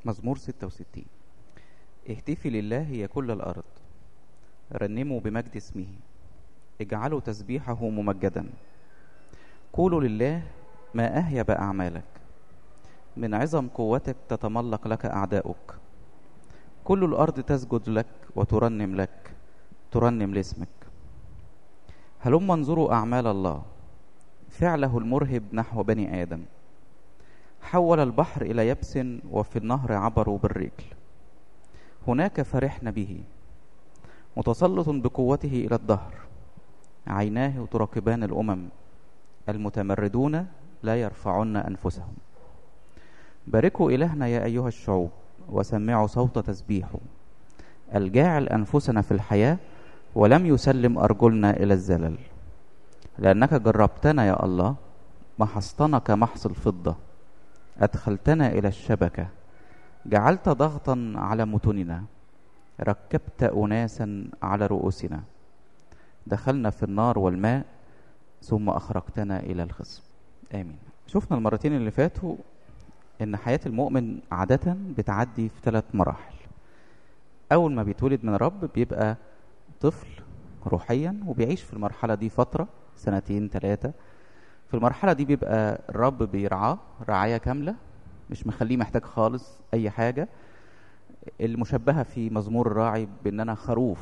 مزمور 66 اهتفي لله يا كل الأرض رنموا بمجد اسمه اجعلوا تسبيحه ممجدا قولوا لله ما أهيب أعمالك من عظم قوتك تتملق لك أعداؤك كل الأرض تسجد لك وترنم لك ترنم لاسمك هلم انظروا أعمال الله فعله المرهب نحو بني آدم حول البحر إلى يبس وفي النهر عبروا بالرجل هناك فرحنا به متسلط بقوته إلى الدهر عيناه تراقبان الأمم المتمردون لا يرفعن أنفسهم باركوا إلهنا يا أيها الشعوب وسمعوا صوت تسبيحه الجاعل أنفسنا في الحياة ولم يسلم أرجلنا إلى الزلل لأنك جربتنا يا الله محصتنا كمحص الفضة أدخلتنا إلى الشبكة جعلت ضغطا على متننا ركبت أناسا على رؤوسنا دخلنا في النار والماء ثم أخرجتنا إلى الخصم آمين شفنا المرتين اللي فاتوا إن حياة المؤمن عادة بتعدي في ثلاث مراحل أول ما بيتولد من رب بيبقى طفل روحيا وبيعيش في المرحلة دي فترة سنتين ثلاثة في المرحلة دي بيبقى الرب بيرعاه رعاية كاملة مش مخليه محتاج خالص أي حاجة المشبهة في مزمور الراعي بأن أنا خروف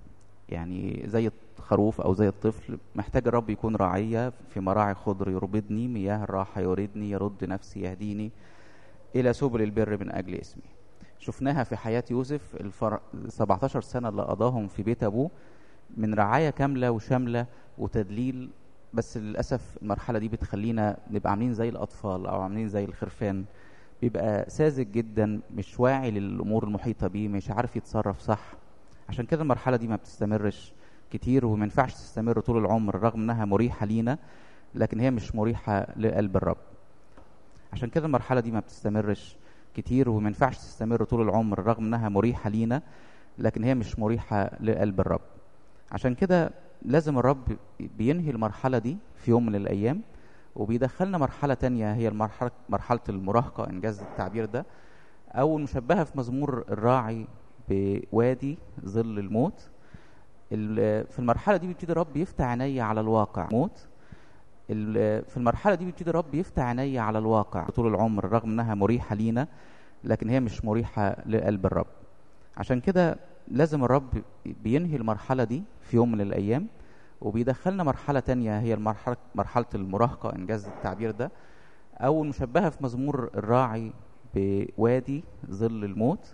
يعني زي الخروف أو زي الطفل محتاج الرب يكون راعية في مراعي خضر يربضني مياه الراحة يردني يرد نفسي يهديني إلى سبل البر من أجل اسمي شفناها في حياة يوسف الفر... 17 سنة اللي قضاهم في بيت أبوه من رعاية كاملة وشاملة وتدليل بس للأسف المرحلة دي بتخلينا نبقى عاملين زي الأطفال أو عاملين زي الخرفان بيبقى ساذج جدا مش واعي للأمور المحيطة بيه مش عارف يتصرف صح عشان كده المرحلة دي ما بتستمرش كتير وما ينفعش تستمر طول العمر رغم انها مريحة لينا لكن هي مش مريحة لقلب الرب عشان كده المرحلة دي ما بتستمرش كتير وما ينفعش تستمر طول العمر رغم انها مريحة لينا لكن هي مش مريحة لقلب الرب عشان كده لازم الرب بينهي المرحلة دي في يوم من الأيام وبيدخلنا مرحلة تانية هي المرحلة مرحلة المراهقة إنجاز التعبير ده أو المشبهة في مزمور الراعي بوادي ظل الموت في المرحلة دي بيبتدي الرب يفتح عيني على الواقع موت في المرحلة دي بيبتدي الرب يفتح عيني على الواقع طول العمر رغم انها مريحة لينا لكن هي مش مريحة لقلب الرب عشان كده لازم الرب بينهي المرحلة دي في يوم من الأيام وبيدخلنا مرحلة تانية هي المرحلة مرحلة المراهقة إنجاز التعبير ده أو المشبهة في مزمور الراعي بوادي ظل الموت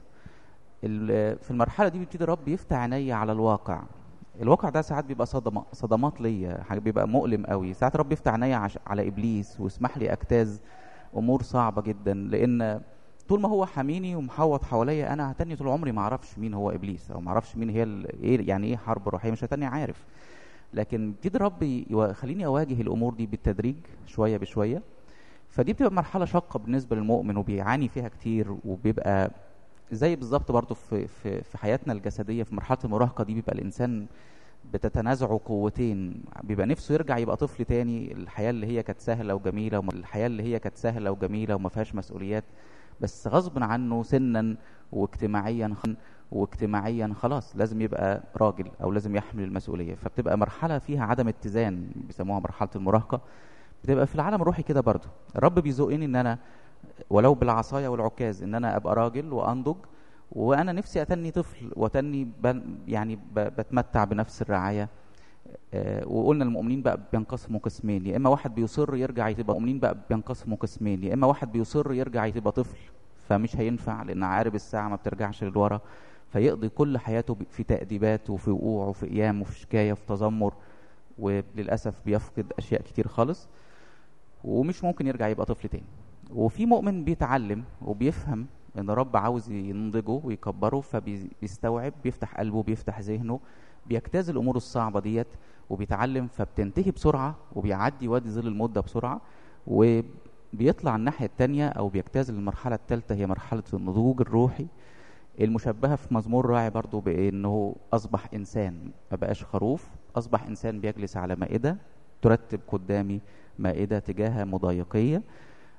في المرحلة دي بيبتدي الرب يفتح عيني على الواقع الواقع ده ساعات بيبقى صدمة صدمات ليا حاجة بيبقى مؤلم قوي ساعات الرب يفتح عيني على إبليس ويسمح لي أجتاز أمور صعبة جدا لأن طول ما هو حاميني ومحوط حواليا انا هتني طول عمري ما اعرفش مين هو ابليس او ما اعرفش مين هي ايه يعني ايه حرب روحيه مش هتني عارف لكن ابتدي الرب يخليني اواجه الامور دي بالتدريج شويه بشويه فدي بتبقى مرحله شاقه بالنسبه للمؤمن وبيعاني فيها كتير وبيبقى زي بالظبط برضه في, في في حياتنا الجسديه في مرحله المراهقه دي بيبقى الانسان بتتنازعه قوتين بيبقى نفسه يرجع يبقى طفل تاني الحياه اللي هي كانت سهله وجميله الحياه اللي هي كانت سهله وجميله وما فيهاش مسؤوليات بس غصب عنه سنا واجتماعيا واجتماعيا خلاص لازم يبقى راجل او لازم يحمل المسؤوليه فبتبقى مرحله فيها عدم اتزان بيسموها مرحله المراهقه بتبقى في العالم الروحي كده برضو الرب بيزقني ان انا ولو بالعصايه والعكاز ان انا ابقى راجل وانضج وانا نفسي اتني طفل واتني يعني بتمتع بنفس الرعايه آه وقلنا المؤمنين بقى بينقسموا قسمين يا اما واحد بيصر يرجع يبقى مؤمنين بقى بينقسموا قسمين يا اما واحد بيصر يرجع يبقى طفل فمش هينفع لان عارب الساعه ما بترجعش للورا فيقضي كل حياته في تأديبات وفي وقوع وفي قيام وفي شكايه وفي تذمر وللاسف بيفقد اشياء كتير خالص ومش ممكن يرجع يبقى طفل تاني وفي مؤمن بيتعلم وبيفهم ان رب عاوز ينضجه ويكبره فبيستوعب بيفتح قلبه بيفتح ذهنه بيجتاز الامور الصعبه ديت وبيتعلم فبتنتهي بسرعه وبيعدي وادي ظل المده بسرعه وبيطلع الناحيه الثانيه او بيجتاز المرحله الثالثه هي مرحله النضوج الروحي المشبهه في مزمور راعي برضو بانه اصبح انسان ما بقاش خروف اصبح انسان بيجلس على مائده ترتب قدامي مائده تجاه مضايقيه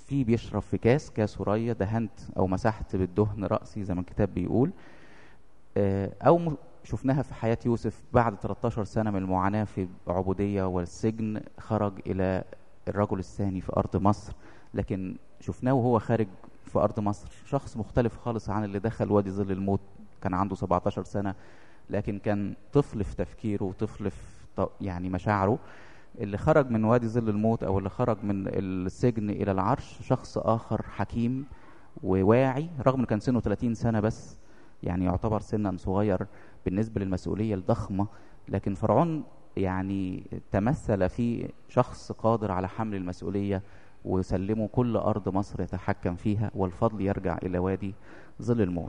في بيشرب في كاس كاس رية دهنت او مسحت بالدهن رأسي زي ما الكتاب بيقول آه، او م- شفناها في حياة يوسف بعد 13 سنة من المعاناة في عبودية والسجن خرج إلى الرجل الثاني في أرض مصر لكن شفناه وهو خارج في أرض مصر شخص مختلف خالص عن اللي دخل وادي ظل الموت كان عنده 17 سنة لكن كان طفل في تفكيره وطفل في ط- يعني مشاعره اللي خرج من وادي ظل الموت أو اللي خرج من السجن إلى العرش شخص آخر حكيم وواعي رغم إنه كان سنه 30 سنة بس يعني يعتبر سنا صغير بالنسبة للمسؤولية الضخمة لكن فرعون يعني تمثل في شخص قادر على حمل المسؤولية وسلموا كل أرض مصر يتحكم فيها والفضل يرجع إلى وادي ظل الموت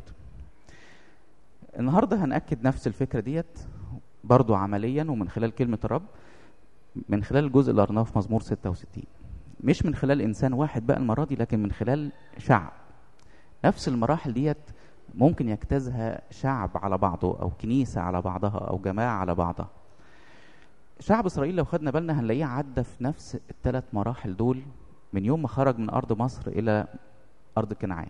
النهاردة هنأكد نفس الفكرة ديت برضو عمليا ومن خلال كلمة الرب من خلال الجزء اللي قرناه في مزمور 66 مش من خلال إنسان واحد بقى المرة دي لكن من خلال شعب نفس المراحل ديت ممكن يجتازها شعب على بعضه او كنيسه على بعضها او جماعه على بعضها شعب اسرائيل لو خدنا بالنا هنلاقيه عدى في نفس الثلاث مراحل دول من يوم ما خرج من ارض مصر الى ارض كنعان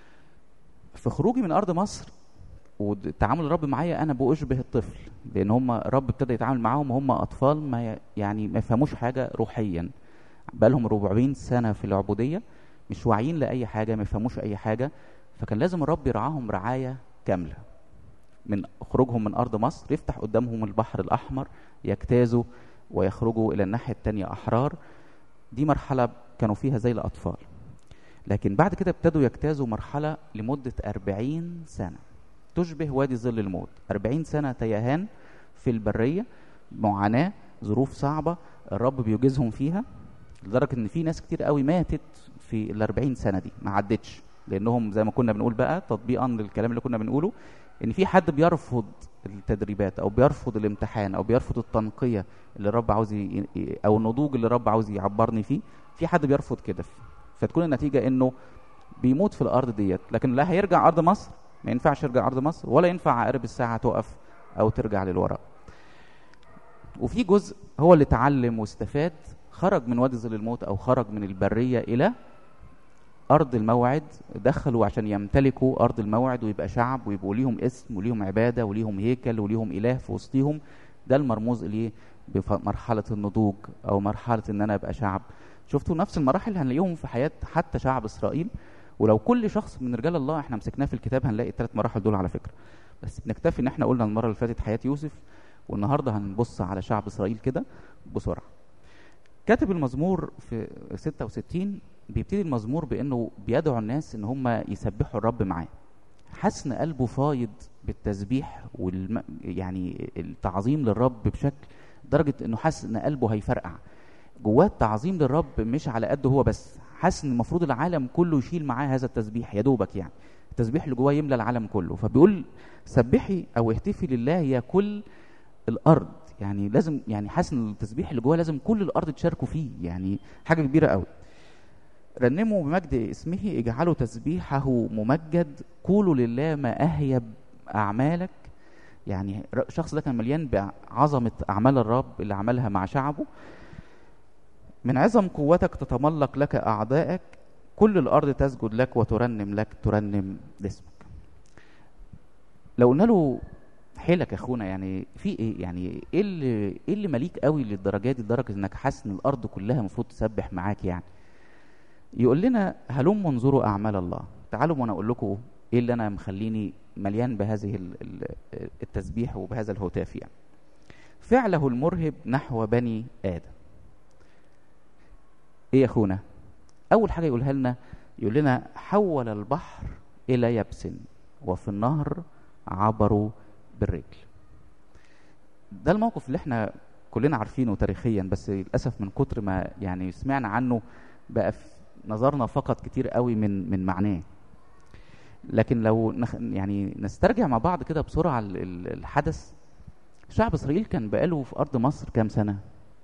في خروجي من ارض مصر وتعامل الرب معايا انا بأشبه الطفل لان هم الرب ابتدى يتعامل معاهم وهم اطفال ما ي- يعني ما يفهموش حاجه روحيا بقالهم 400 سنه في العبوديه مش واعيين لاي حاجه ما يفهموش اي حاجه فكان لازم الرب يرعاهم رعايه كامله من خروجهم من ارض مصر يفتح قدامهم البحر الاحمر يجتازوا ويخرجوا الى الناحيه التانية احرار دي مرحله كانوا فيها زي الاطفال لكن بعد كده ابتدوا يجتازوا مرحله لمده أربعين سنه تشبه وادي ظل الموت أربعين سنه تيهان في البريه معاناه ظروف صعبه الرب بيجيزهم فيها لدرجه ان في ناس كتير قوي ماتت في ال 40 سنه دي ما عدتش لانهم زي ما كنا بنقول بقى تطبيقا للكلام اللي كنا بنقوله ان في حد بيرفض التدريبات او بيرفض الامتحان او بيرفض التنقيه اللي الرب عاوز ي... ي- او النضوج اللي الرب عاوز يعبرني فيه في حد بيرفض كده فتكون النتيجه انه بيموت في الارض ديت لكن لا هيرجع ارض مصر ما ينفعش يرجع ارض مصر ولا ينفع عقارب الساعه تقف او ترجع للوراء وفي جزء هو اللي اتعلم واستفاد خرج من وادي ظل الموت او خرج من البريه الى ارض الموعد دخلوا عشان يمتلكوا ارض الموعد ويبقى شعب ويبقوا ليهم اسم وليهم عباده وليهم هيكل وليهم اله في وسطهم ده المرموز اليه بمرحله النضوج او مرحله ان انا ابقى شعب شفتوا نفس المراحل اللي هنلاقيهم في حياه حتى شعب اسرائيل ولو كل شخص من رجال الله احنا مسكناه في الكتاب هنلاقي الثلاث مراحل دول على فكره بس بنكتفي ان احنا قلنا المره اللي فاتت حياه يوسف والنهارده هنبص على شعب اسرائيل كده بسرعه كاتب المزمور في 66 بيبتدي المزمور بانه بيدعو الناس ان هم يسبحوا الرب معاه حاسس ان قلبه فايض بالتسبيح والم... يعني التعظيم للرب بشكل درجه انه حاسس ان قلبه هيفرقع جواه التعظيم للرب مش على قده هو بس حاسس ان المفروض العالم كله يشيل معاه هذا التسبيح يا دوبك يعني التسبيح اللي جواه يملى العالم كله فبيقول سبحي او اهتفي لله يا كل الارض يعني لازم يعني حاسس ان التسبيح اللي جواه لازم كل الارض تشاركوا فيه يعني حاجه كبيره قوي رنموا بمجد اسمه اجعلوا تسبيحه ممجد قولوا لله ما اهيب اعمالك يعني ر- الشخص ده كان مليان بعظمه اعمال الرب اللي عملها مع شعبه من عظم قوتك تتملق لك اعدائك كل الارض تسجد لك وترنم لك ترنم لاسمك لو قلنا له حيلك يا اخونا يعني في ايه يعني ايه اللي ايه اللي مليك قوي للدرجه دي لدرجه انك حاسس ان الارض كلها المفروض تسبح معاك يعني يقول لنا هلم انظروا اعمال الله تعالوا وانا اقول لكم ايه اللي انا مخليني مليان بهذه ال- ال- التسبيح وبهذا الهتاف يعني فعله المرهب نحو بني ادم ايه يا اخونا اول حاجه يقولها لنا يقول لنا حول البحر الى يبس وفي النهر عبروا بالرجل ده الموقف اللي احنا كلنا عارفينه تاريخيا بس للاسف من كتر ما يعني سمعنا عنه بقى في نظرنا فقط كتير قوي من من معناه لكن لو نخ يعني نسترجع مع بعض كده بسرعه ال- ال- الحدث شعب اسرائيل كان بقاله في ارض مصر كام سنه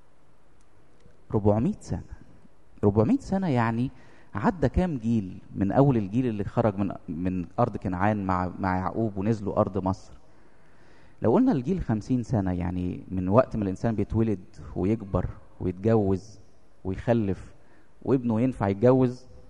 400 سنه 400 سنه يعني عدى كام جيل من اول الجيل اللي خرج من من ارض كنعان مع مع يعقوب ونزلوا ارض مصر لو قلنا الجيل 50 سنه يعني من وقت ما الانسان بيتولد ويكبر ويتجوز ويخلف وابنه ينفع يتجوز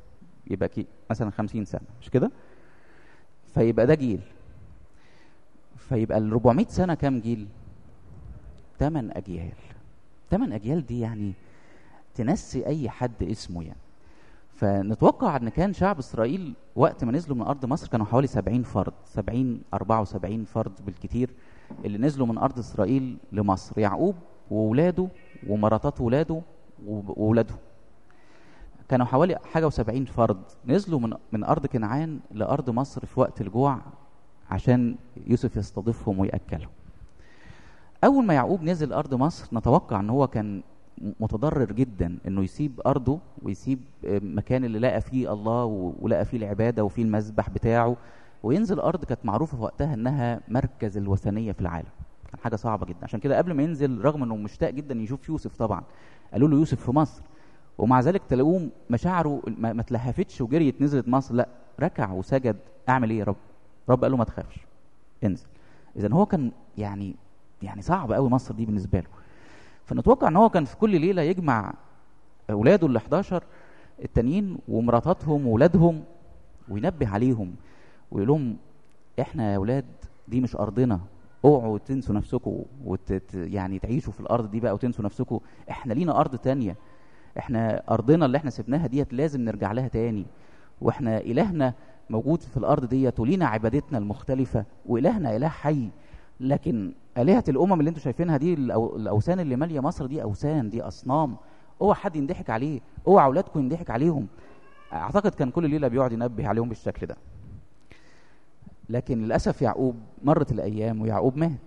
يبقى كي مثلا خمسين سنة مش كده فيبقى ده جيل فيبقى ال 400 سنة كام جيل تمن أجيال تمن أجيال دي يعني تنسي أي حد اسمه يعني فنتوقع ان كان شعب اسرائيل وقت ما نزلوا من ارض مصر كانوا حوالي 70 فرد 70 74 فرد بالكتير اللي نزلوا من ارض اسرائيل لمصر يعقوب وولاده ومراتات ولاده وولادهم كانوا حوالي حاجه و70 فرد نزلوا من من ارض كنعان لارض مصر في وقت الجوع عشان يوسف يستضيفهم وياكلهم اول ما يعقوب نزل ارض مصر نتوقع ان هو كان متضرر جدا انه يسيب ارضه ويسيب مكان اللي لقى فيه الله ولقى فيه العباده وفيه المذبح بتاعه وينزل ارض كانت معروفه في وقتها انها مركز الوثنيه في العالم كان حاجه صعبه جدا عشان كده قبل ما ينزل رغم انه مشتاق جدا يشوف يوسف طبعا قالوا له يوسف في مصر ومع ذلك تلاقوه مشاعره ما, ما تلهفتش وجريت نزلت مصر لا ركع وسجد اعمل ايه يا رب رب قال له ما تخافش انزل اذا هو كان يعني يعني صعب قوي مصر دي بالنسبه له فنتوقع ان هو كان في كل ليله يجمع اولاده ال 11 التانيين ومراتاتهم واولادهم وينبه عليهم ويقول لهم احنا يا اولاد دي مش ارضنا اوعوا تنسوا نفسكم وت يعني تعيشوا في الارض دي بقى وتنسوا نفسكم احنا لينا ارض تانية احنا ارضنا اللي احنا سبناها ديت لازم نرجع لها تاني واحنا الهنا موجود في الارض ديت ولينا عبادتنا المختلفه والهنا اله حي لكن آلهة الأمم اللي انتوا شايفينها دي الأوثان اللي مالية مصر دي أوثان دي أصنام اوعى حد يندحك عليه اوعى أولادكم يندحك عليهم أعتقد كان كل ليلة بيقعد ينبه عليهم بالشكل ده لكن للأسف يعقوب مرت الأيام ويعقوب مات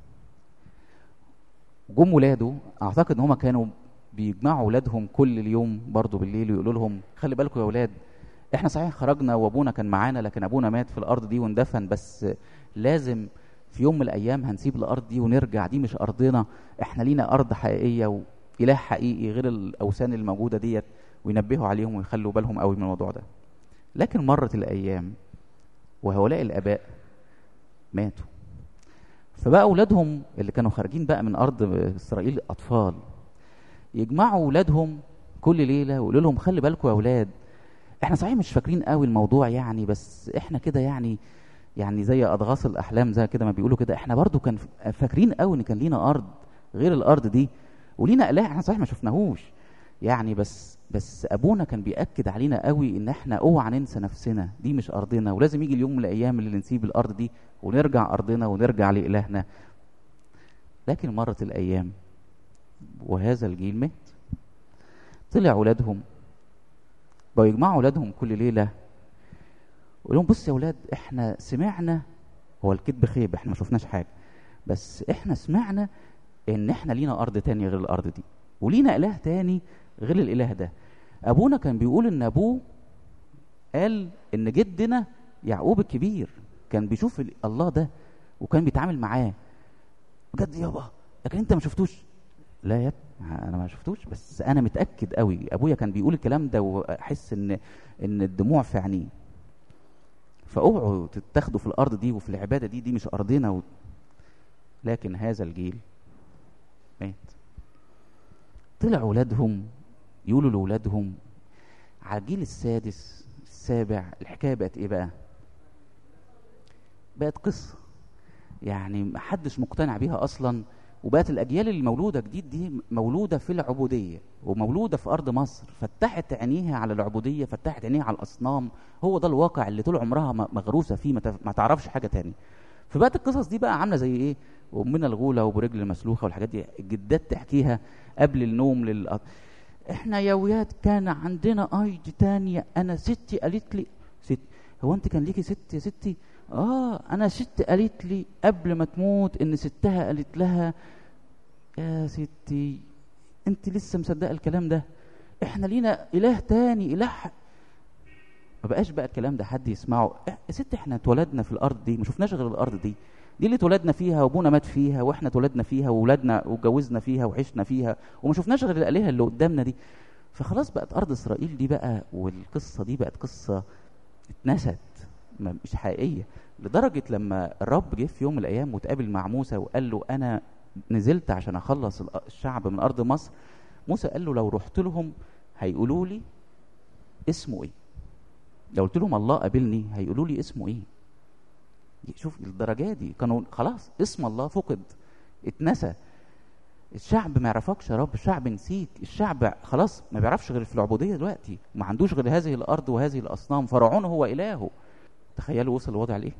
جم ولاده أعتقد إن هما كانوا بيجمعوا ولادهم كل اليوم برضه بالليل ويقولوا لهم خلي بالكم يا ولاد احنا صحيح خرجنا وابونا كان معانا لكن ابونا مات في الارض دي واندفن بس لازم في يوم من الايام هنسيب الارض دي ونرجع دي مش ارضنا احنا لينا ارض حقيقيه واله حقيقي غير الاوثان الموجوده ديت وينبهوا عليهم ويخلوا بالهم قوي من الموضوع ده لكن مرت الايام وهؤلاء الاباء ماتوا فبقى اولادهم اللي كانوا خارجين بقى من ارض اسرائيل اطفال يجمعوا اولادهم كل ليله ويقولوا لهم خلي بالكم يا اولاد احنا صحيح مش فاكرين قوي الموضوع يعني بس احنا كده يعني يعني زي اضغاث الاحلام زي كده ما بيقولوا كده احنا برضو كان فاكرين قوي ان كان لينا ارض غير الارض دي ولينا اله احنا صحيح ما شفناهوش يعني بس بس ابونا كان بياكد علينا قوي ان احنا اوعى ننسى نفسنا دي مش ارضنا ولازم يجي اليوم من الايام اللي نسيب الارض دي ونرجع ارضنا ونرجع لالهنا لكن مرت الايام وهذا الجيل مات طلع ولادهم بقوا يجمعوا ولادهم كل ليله ويقول لهم بص يا ولاد احنا سمعنا هو الكذب خيب احنا ما شفناش حاجه بس احنا سمعنا ان احنا لينا ارض تانية غير الارض دي ولينا اله تاني غير الاله ده ابونا كان بيقول ان ابوه قال ان جدنا يعقوب الكبير كان بيشوف الله ده وكان بيتعامل معاه بجد يابا لكن انت ما شفتوش لا يا انا ما شفتوش بس انا متاكد قوي ابويا كان بيقول الكلام ده واحس ان ان الدموع في عينيه فاوعوا تتاخدوا في الارض دي وفي العباده دي دي مش ارضنا و... لكن هذا الجيل مات طلع ولادهم يقولوا لاولادهم على الجيل السادس السابع الحكايه بقت ايه بقى بقت قصه يعني محدش مقتنع بيها اصلا وبقت الاجيال اللي مولوده جديد دي مولوده في العبوديه ومولوده في ارض مصر فتحت عينيها على العبوديه فتحت عينيها على الاصنام هو ده الواقع اللي طول عمرها مغروسه فيه ما تعرفش حاجه تاني فبقت القصص دي بقى عامله زي ايه وامنا الغوله وبرجل المسلوخه والحاجات دي الجدات تحكيها قبل النوم لل احنا يا ولاد كان عندنا ايدي تانية انا ستي قالت لي ست هو انت كان ليكي ست يا ستي اه انا ست قالت لي قبل ما تموت ان ستها قالت لها يا ستي انت لسه مصدقه الكلام ده احنا لينا اله تاني اله ما بقاش بقى الكلام ده حد يسمعه يا ست احنا اتولدنا في الارض دي ما شفناش غير الارض دي دي اللي اتولدنا فيها وابونا مات فيها واحنا اتولدنا فيها واولادنا واتجوزنا فيها وعشنا فيها وما شفناش غير الالهه اللي قدامنا دي فخلاص بقت ارض اسرائيل دي بقى والقصه دي بقت قصه اتنست مش حقيقيه لدرجه لما الرب جه في يوم من الايام وتقابل مع موسى وقال له انا نزلت عشان اخلص الشعب من ارض مصر موسى قال له لو رحت لهم هيقولوا لي اسمه ايه لو قلت لهم الله قابلني هيقولوا لي اسمه ايه شوف الدرجات دي كانوا خلاص اسم الله فقد اتنسى الشعب ما يعرفكش يا رب الشعب نسيك الشعب خلاص ما بيعرفش غير في العبوديه دلوقتي ما عندوش غير هذه الارض وهذه الاصنام فرعون هو الهه تخيلوا وصل الوضع لايه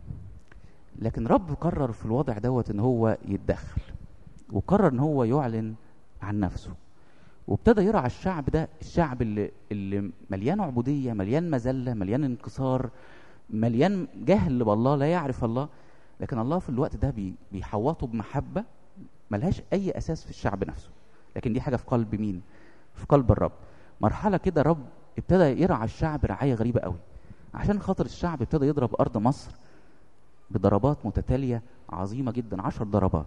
لكن رب قرر في الوضع دوت ان هو يتدخل وقرر ان هو يعلن عن نفسه وابتدى يرعى الشعب ده الشعب اللي اللي مليان عبوديه مليان مذله مليان انكسار مليان جهل بالله لا يعرف الله لكن الله في الوقت ده بي بيحوطه بمحبه ملهاش اي اساس في الشعب نفسه لكن دي حاجه في قلب مين في قلب الرب مرحله كده رب ابتدى يرعى الشعب رعايه غريبه قوي عشان خاطر الشعب ابتدى يضرب ارض مصر بضربات متتاليه عظيمه جدا عشر ضربات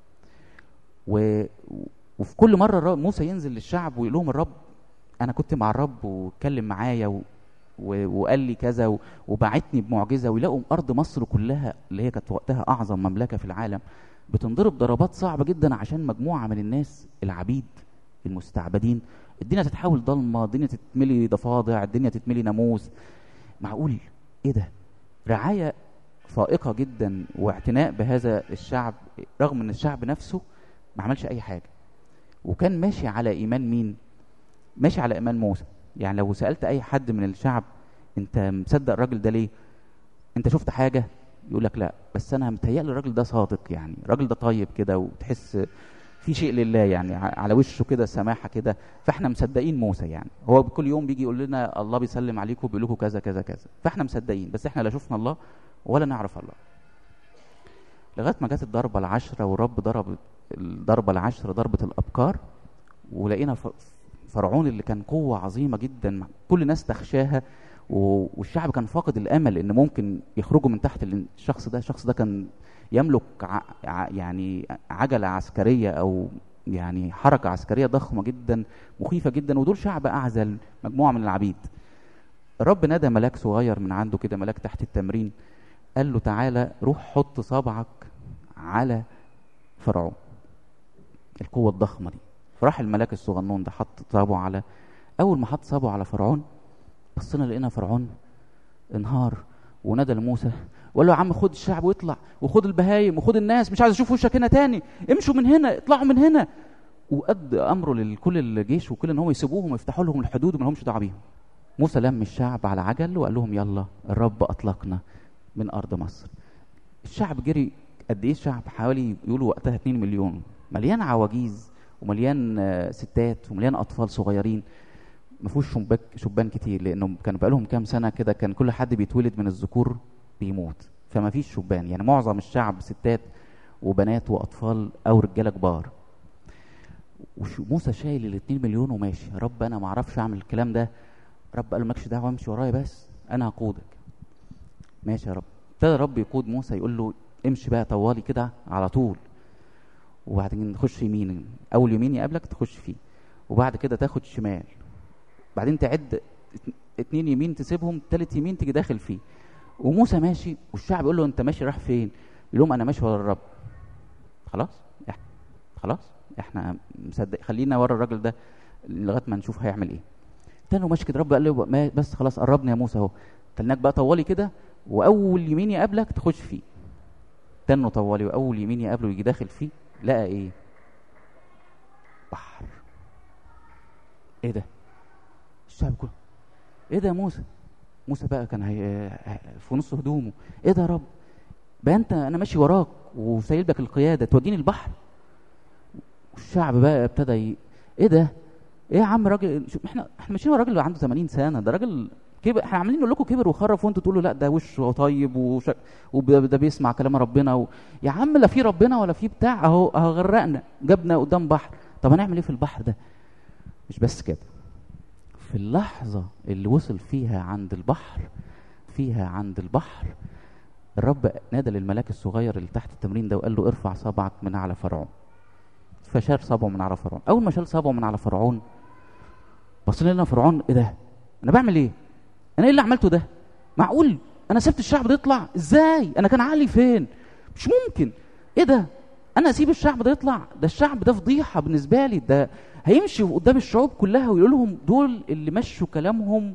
و... وفي كل مره الرب موسى ينزل للشعب ويقول لهم الرب انا كنت مع الرب واتكلم معايا و... و... وقال لي كذا و... وبعتني بمعجزه ويلاقوا ارض مصر كلها اللي هي كانت وقتها اعظم مملكه في العالم بتنضرب ضربات صعبه جدا عشان مجموعه من الناس العبيد المستعبدين الدنيا تتحول ضلمه الدنيا تتملي ضفادع الدنيا تتملي ناموس معقول ايه ده رعايه فائقه جدا واعتناء بهذا الشعب رغم ان الشعب نفسه ما عملش اي حاجه وكان ماشي على ايمان مين ماشي على ايمان موسى يعني لو سالت اي حد من الشعب انت مصدق الراجل ده ليه انت شفت حاجه يقول لك لا بس انا متهيألي الراجل ده صادق يعني الراجل ده طيب كده وتحس في شيء لله يعني على وشه كده سماحه كده فاحنا مصدقين موسى يعني هو كل يوم بيجي يقول لنا الله بيسلم عليكم وبيقول لكم كذا كذا كذا فاحنا مصدقين بس احنا لا شفنا الله ولا نعرف الله لغايه ما جت الضربه العشره والرب ضرب الضربه العشره ضربه الابكار ولقينا فرعون اللي كان قوه عظيمه جدا كل الناس تخشاها والشعب كان فاقد الامل ان ممكن يخرجوا من تحت الشخص ده الشخص ده كان يملك ع... يعني عجله عسكريه او يعني حركه عسكريه ضخمه جدا مخيفه جدا ودول شعب اعزل مجموعه من العبيد الرب نادى ملاك صغير من عنده كده ملاك تحت التمرين قال له تعالى روح حط صبعك على فرعون القوة الضخمة دي فراح الملاك الصغنون ده حط صبعه على أول ما حط صبعه على فرعون بصينا لقينا فرعون انهار ونادى لموسى وقال له يا عم خد الشعب واطلع وخد البهايم وخد الناس مش عايز اشوف وشك هنا تاني امشوا من هنا اطلعوا من هنا وقد امره لكل الجيش وكل ان هم يسيبوهم ويفتحوا لهم الحدود وما لهمش دعوه بيهم موسى لم الشعب على عجل وقال لهم يلا الرب اطلقنا من ارض مصر الشعب جري قد ايه الشعب حوالي يقولوا وقتها 2 مليون مليان عواجيز ومليان ستات ومليان اطفال صغيرين ما فيهوش شباك شبان كتير لانهم كانوا بقالهم كام سنه كده كان كل حد بيتولد من الذكور بيموت فما فيش شبان يعني معظم الشعب ستات وبنات واطفال او رجاله كبار وموسى شايل ال 2 مليون وماشي يا رب انا ما اعرفش اعمل الكلام ده رب قال له مالكش دعوه امشي ورايا بس انا هقودك ماشي يا رب ابتدى الرب يقود موسى يقول له امشي بقى طوالي كده على طول وبعدين تخش يمين اول يمين يقابلك تخش فيه وبعد كده تاخد شمال بعدين تعد اتنين يمين تسيبهم تالت يمين تيجي داخل فيه وموسى ماشي والشعب يقول له انت ماشي رايح فين يقول لهم انا ماشي ورا الرب خلاص احنا خلاص احنا مصدق خلينا ورا الراجل ده لغايه ما نشوف هيعمل ايه تاني ماشي كده رب قال له بس خلاص قربنا يا موسى اهو تلناك بقى طوالي كده واول يمين يقابلك تخش فيه تنه طوالي واول يمين يقابله يجي داخل فيه لقى ايه بحر ايه ده الشعب كله ايه ده يا موسى موسى بقى كان هي في نص هدومه ايه ده يا رب بقى انت انا ماشي وراك وسايب لك القياده توديني البحر والشعب بقى ابتدى ي... ايه ده ايه يا عم راجل احنا احنا ماشيين ورا راجل عنده 80 سنه ده راجل كبر احنا عاملين نقول لكم كبر وخرف وانتوا تقولوا لا ده وشه طيب وش... وده بيسمع كلام ربنا و... يا عم لا في ربنا ولا في بتاع اهو اهو غرقنا جابنا قدام بحر طب هنعمل ايه في البحر ده مش بس كده في اللحظة اللي وصل فيها عند البحر فيها عند البحر الرب نادى للملاك الصغير اللي تحت التمرين ده وقال له ارفع صبعك من على فرعون فشال صبعه من على فرعون اول ما شال صبعه من على فرعون بص لنا فرعون ايه ده انا بعمل ايه انا ايه اللي عملته ده معقول انا سبت الشعب ده يطلع ازاي انا كان عقلي فين مش ممكن ايه ده انا اسيب الشعب ده يطلع ده الشعب ده فضيحه بالنسبه لي ده هيمشي قدام الشعوب كلها ويقول لهم دول اللي مشوا كلامهم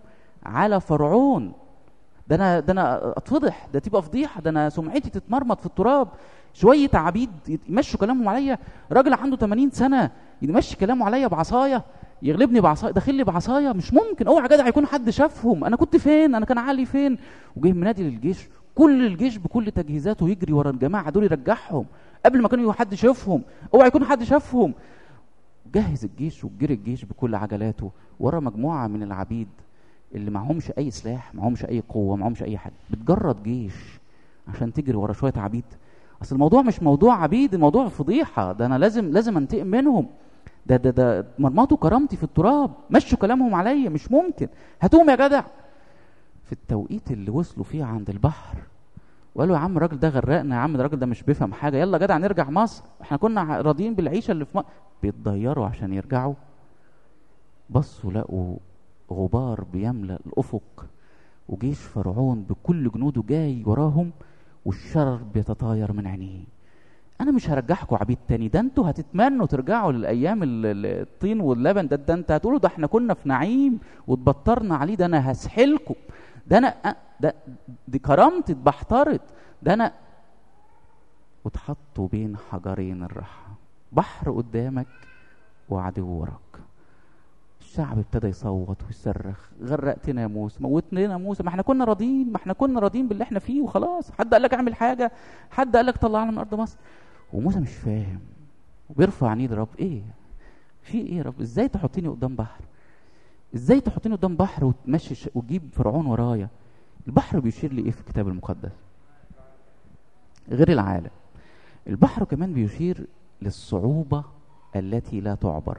على فرعون ده انا ده انا اتفضح ده تبقى فضيحه ده انا سمعتي تتمرمط في التراب شويه عبيد يمشوا كلامهم عليا راجل عنده 80 سنه يمشي كلامه عليا بعصايه يغلبني بعصايه داخل لي بعصايه مش ممكن اوعى جدع يكون حد شافهم انا كنت فين انا كان علي فين وجه منادي للجيش كل الجيش بكل تجهيزاته يجري ورا الجماعه دول يرجعهم قبل ما كانوا حد شافهم اوعى يكون حد شافهم جهز الجيش وجري الجيش بكل عجلاته ورا مجموعه من العبيد اللي معهمش اي سلاح معهمش اي قوه معهمش اي حاجه بتجرد جيش عشان تجري ورا شويه عبيد اصل الموضوع مش موضوع عبيد الموضوع فضيحه ده انا لازم لازم انتقم منهم ده ده ده مرمطوا كرامتي في التراب مشوا كلامهم عليا مش ممكن هاتوهم يا جدع في التوقيت اللي وصلوا فيه عند البحر وقالوا يا عم الراجل ده غرقنا يا عم الراجل ده مش بيفهم حاجه يلا جدع نرجع مصر احنا كنا راضيين بالعيشه اللي في مصر بيتضيروا عشان يرجعوا بصوا لقوا غبار بيملا الافق وجيش فرعون بكل جنوده جاي وراهم والشرر بيتطاير من عينيه انا مش هرجعكم عبيد تاني ده انتوا هتتمنوا ترجعوا للايام الطين واللبن ده ده انت هتقولوا ده احنا كنا في نعيم واتبطرنا عليه ده انا هسحلكم ده انا ده دي كرامتي اتبحترت ده انا واتحطوا بين حجرين الراحه بحر قدامك وعدو وراك الشعب ابتدى يصوت ويصرخ غرقتنا يا موسى موتنا يا موسى ما احنا كنا راضيين ما احنا كنا راضيين باللي احنا فيه وخلاص حد قال لك اعمل حاجه حد قال لك طلعنا من ارض مصر وموسى مش فاهم وبيرفع عينيه لرب ايه في ايه يا رب ازاي تحطيني قدام بحر ازاي تحطيني قدام بحر وتمشي وتجيب فرعون ورايا البحر بيشير لي ايه في الكتاب المقدس غير العالم البحر كمان بيشير للصعوبه التي لا تعبر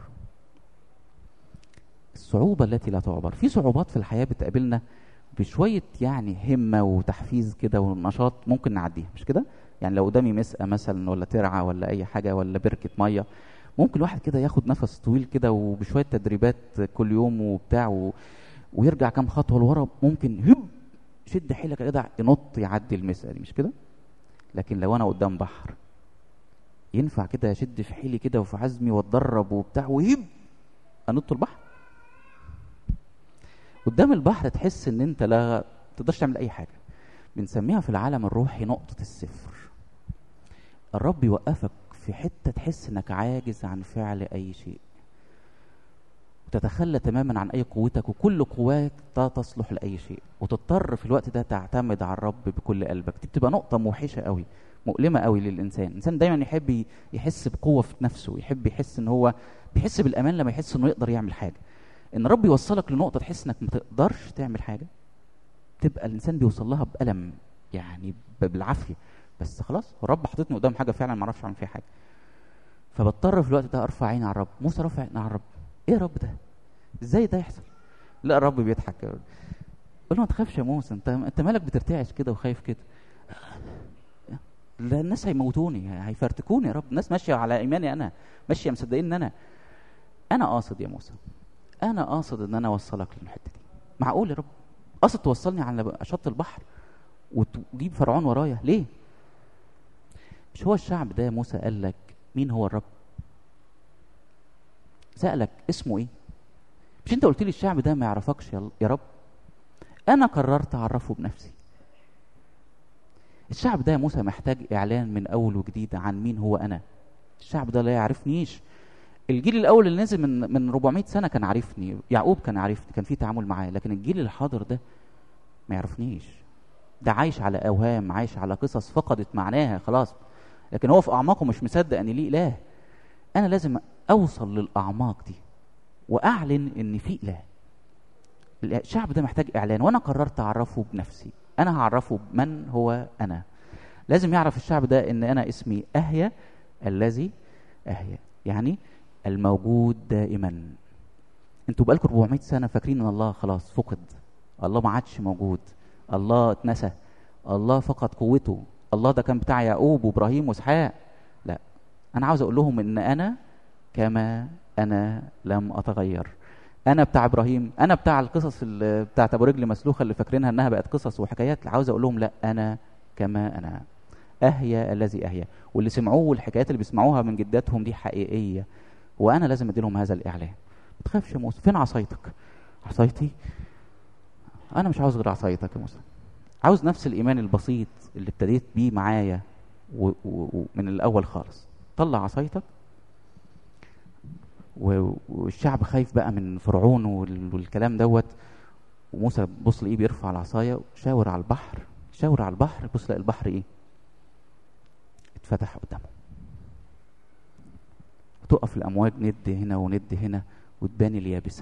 الصعوبة التي لا تعبر في صعوبات في الحياة بتقابلنا بشوية يعني همة وتحفيز كده ونشاط ممكن نعديها مش كده يعني لو قدامي مسقة مثلا ولا ترعة ولا أي حاجة ولا بركة مية ممكن الواحد كده ياخد نفس طويل كده وبشوية تدريبات كل يوم وبتاع و... ويرجع كام خطوة لورا ممكن هب شد حيلك يا جدع ينط يعدي المسقة دي مش كده لكن لو أنا قدام بحر ينفع كده اشد في حيلي كده وفي عزمي واتدرب وبتاع وهب انط البحر قدام البحر تحس ان انت لا تقدرش تعمل اي حاجه بنسميها في العالم الروحي نقطه الصفر الرب يوقفك في حته تحس انك عاجز عن فعل اي شيء وتتخلى تماما عن اي قوتك وكل قواك لا تصلح لاي شيء وتضطر في الوقت ده تعتمد على الرب بكل قلبك دي بتبقى نقطه موحشه قوي مؤلمه قوي للانسان الانسان دايما يحب يحس بقوه في نفسه يحب يحس ان هو بيحس بالامان لما يحس انه يقدر يعمل حاجه ان رب يوصلك لنقطه تحس انك ما تقدرش تعمل حاجه تبقى الانسان بيوصل لها بالم يعني بالعافيه بس خلاص الرب حاططني قدام حاجه فعلا ما اعرفش اعمل فيها حاجه فبضطر في الوقت ده ارفع عيني على الرب موسى رفع عيني على الرب ايه يا رب ده ازاي ده يحصل لا الرب بيضحك قول له ما تخافش يا موسى انت انت مالك بترتعش كده وخايف كده لا الناس هيموتوني هيفرتكوني يا رب الناس ماشيه على ايماني انا ماشيه مصدقين ان انا انا قاصد يا موسى انا قاصد ان انا اوصلك للحته دي معقول يا رب قاصد توصلني على شط البحر وتجيب فرعون ورايا ليه مش هو الشعب ده موسى قال لك مين هو الرب سألك اسمه ايه مش انت قلت لي الشعب ده ما يعرفكش يا رب انا قررت اعرفه بنفسي الشعب ده يا موسى محتاج اعلان من اول وجديد عن مين هو انا الشعب ده لا يعرفنيش الجيل الاول اللي نزل من من 400 سنه كان عارفني يعقوب كان عارفني كان في تعامل معاه لكن الجيل الحاضر ده ما يعرفنيش ده عايش على اوهام عايش على قصص فقدت معناها خلاص لكن هو في اعماقه مش مصدق ان ليه اله انا لازم اوصل للاعماق دي واعلن ان في اله الشعب ده محتاج اعلان وانا قررت اعرفه بنفسي انا هعرفه من هو انا لازم يعرف الشعب ده ان انا اسمي اهيا الذي اهيا يعني الموجود دائما انتوا بقالكم 400 سنه فاكرين ان الله خلاص فقد الله ما عادش موجود الله اتنسى الله فقد قوته الله ده كان بتاع يعقوب وابراهيم واسحاق لا انا عاوز اقول لهم ان انا كما انا لم اتغير انا بتاع ابراهيم انا بتاع القصص اللي بتاعت ابو رجل مسلوخه اللي فاكرينها انها بقت قصص وحكايات عاوز اقول لهم لا انا كما انا اهيا الذي اهيا واللي سمعوه والحكايات اللي بيسمعوها من جداتهم دي حقيقيه وانا لازم ادي لهم هذا الاعلان ما تخافش يا موسى فين عصايتك عصايتي انا مش عاوز غير عصايتك يا موسى عاوز نفس الايمان البسيط اللي ابتديت بيه معايا و- و- ومن الاول خالص طلع عصايتك و- والشعب خايف بقى من فرعون وال- والكلام دوت وموسى بص لقيه بيرفع العصايه شاور على البحر شاور على البحر بص لقى البحر ايه اتفتح قدامه وتقف الامواج ند هنا وند هنا وتبان اليابسه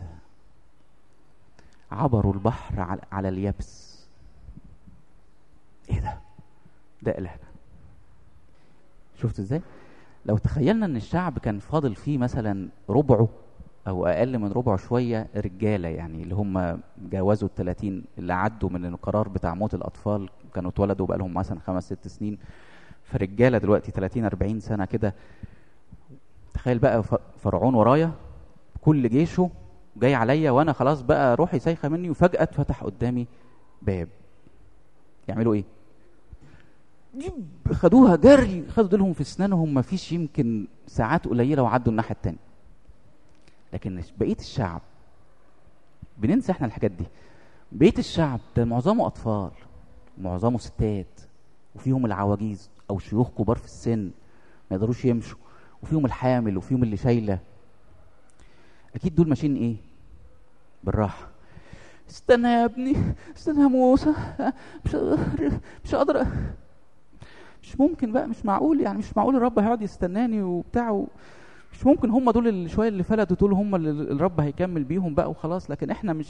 عبروا البحر على, على اليابس ايه ده ده الهنا شفت ازاي لو تخيلنا ان الشعب كان فاضل فيه مثلا ربعه او اقل من ربعه شويه رجاله يعني اللي هم جاوزوا ال 30 اللي عدوا من القرار بتاع موت الاطفال كانوا اتولدوا بقى لهم مثلا خمس ست سنين فرجاله دلوقتي 30 40 سنه كده تخيل بقى ف- فرعون ورايا كل جيشه جاي عليا وانا خلاص بقى روحي سايخه مني وفجاه اتفتح قدامي باب يعملوا ايه جيب خدوها جري خدوا ديلهم في اسنانهم ما فيش يمكن ساعات قليله وعدوا الناحيه التانية لكن بقيه الشعب بننسى احنا الحاجات دي بقيه الشعب ده معظمه اطفال معظمه ستات وفيهم العواجيز او شيوخ كبار في السن ما يقدروش يمشوا وفيهم الحامل وفيهم اللي شايله اكيد دول ماشيين ايه بالراحه استنى يا ابني استنى يا موسى مش قادر- مش قادر مش ممكن بقى مش معقول يعني مش معقول الرب هيقعد يستناني وبتاع و... مش ممكن هم دول اللي شويه اللي فلتوا دول هم اللي الرب هيكمل بيهم بقى وخلاص لكن احنا مش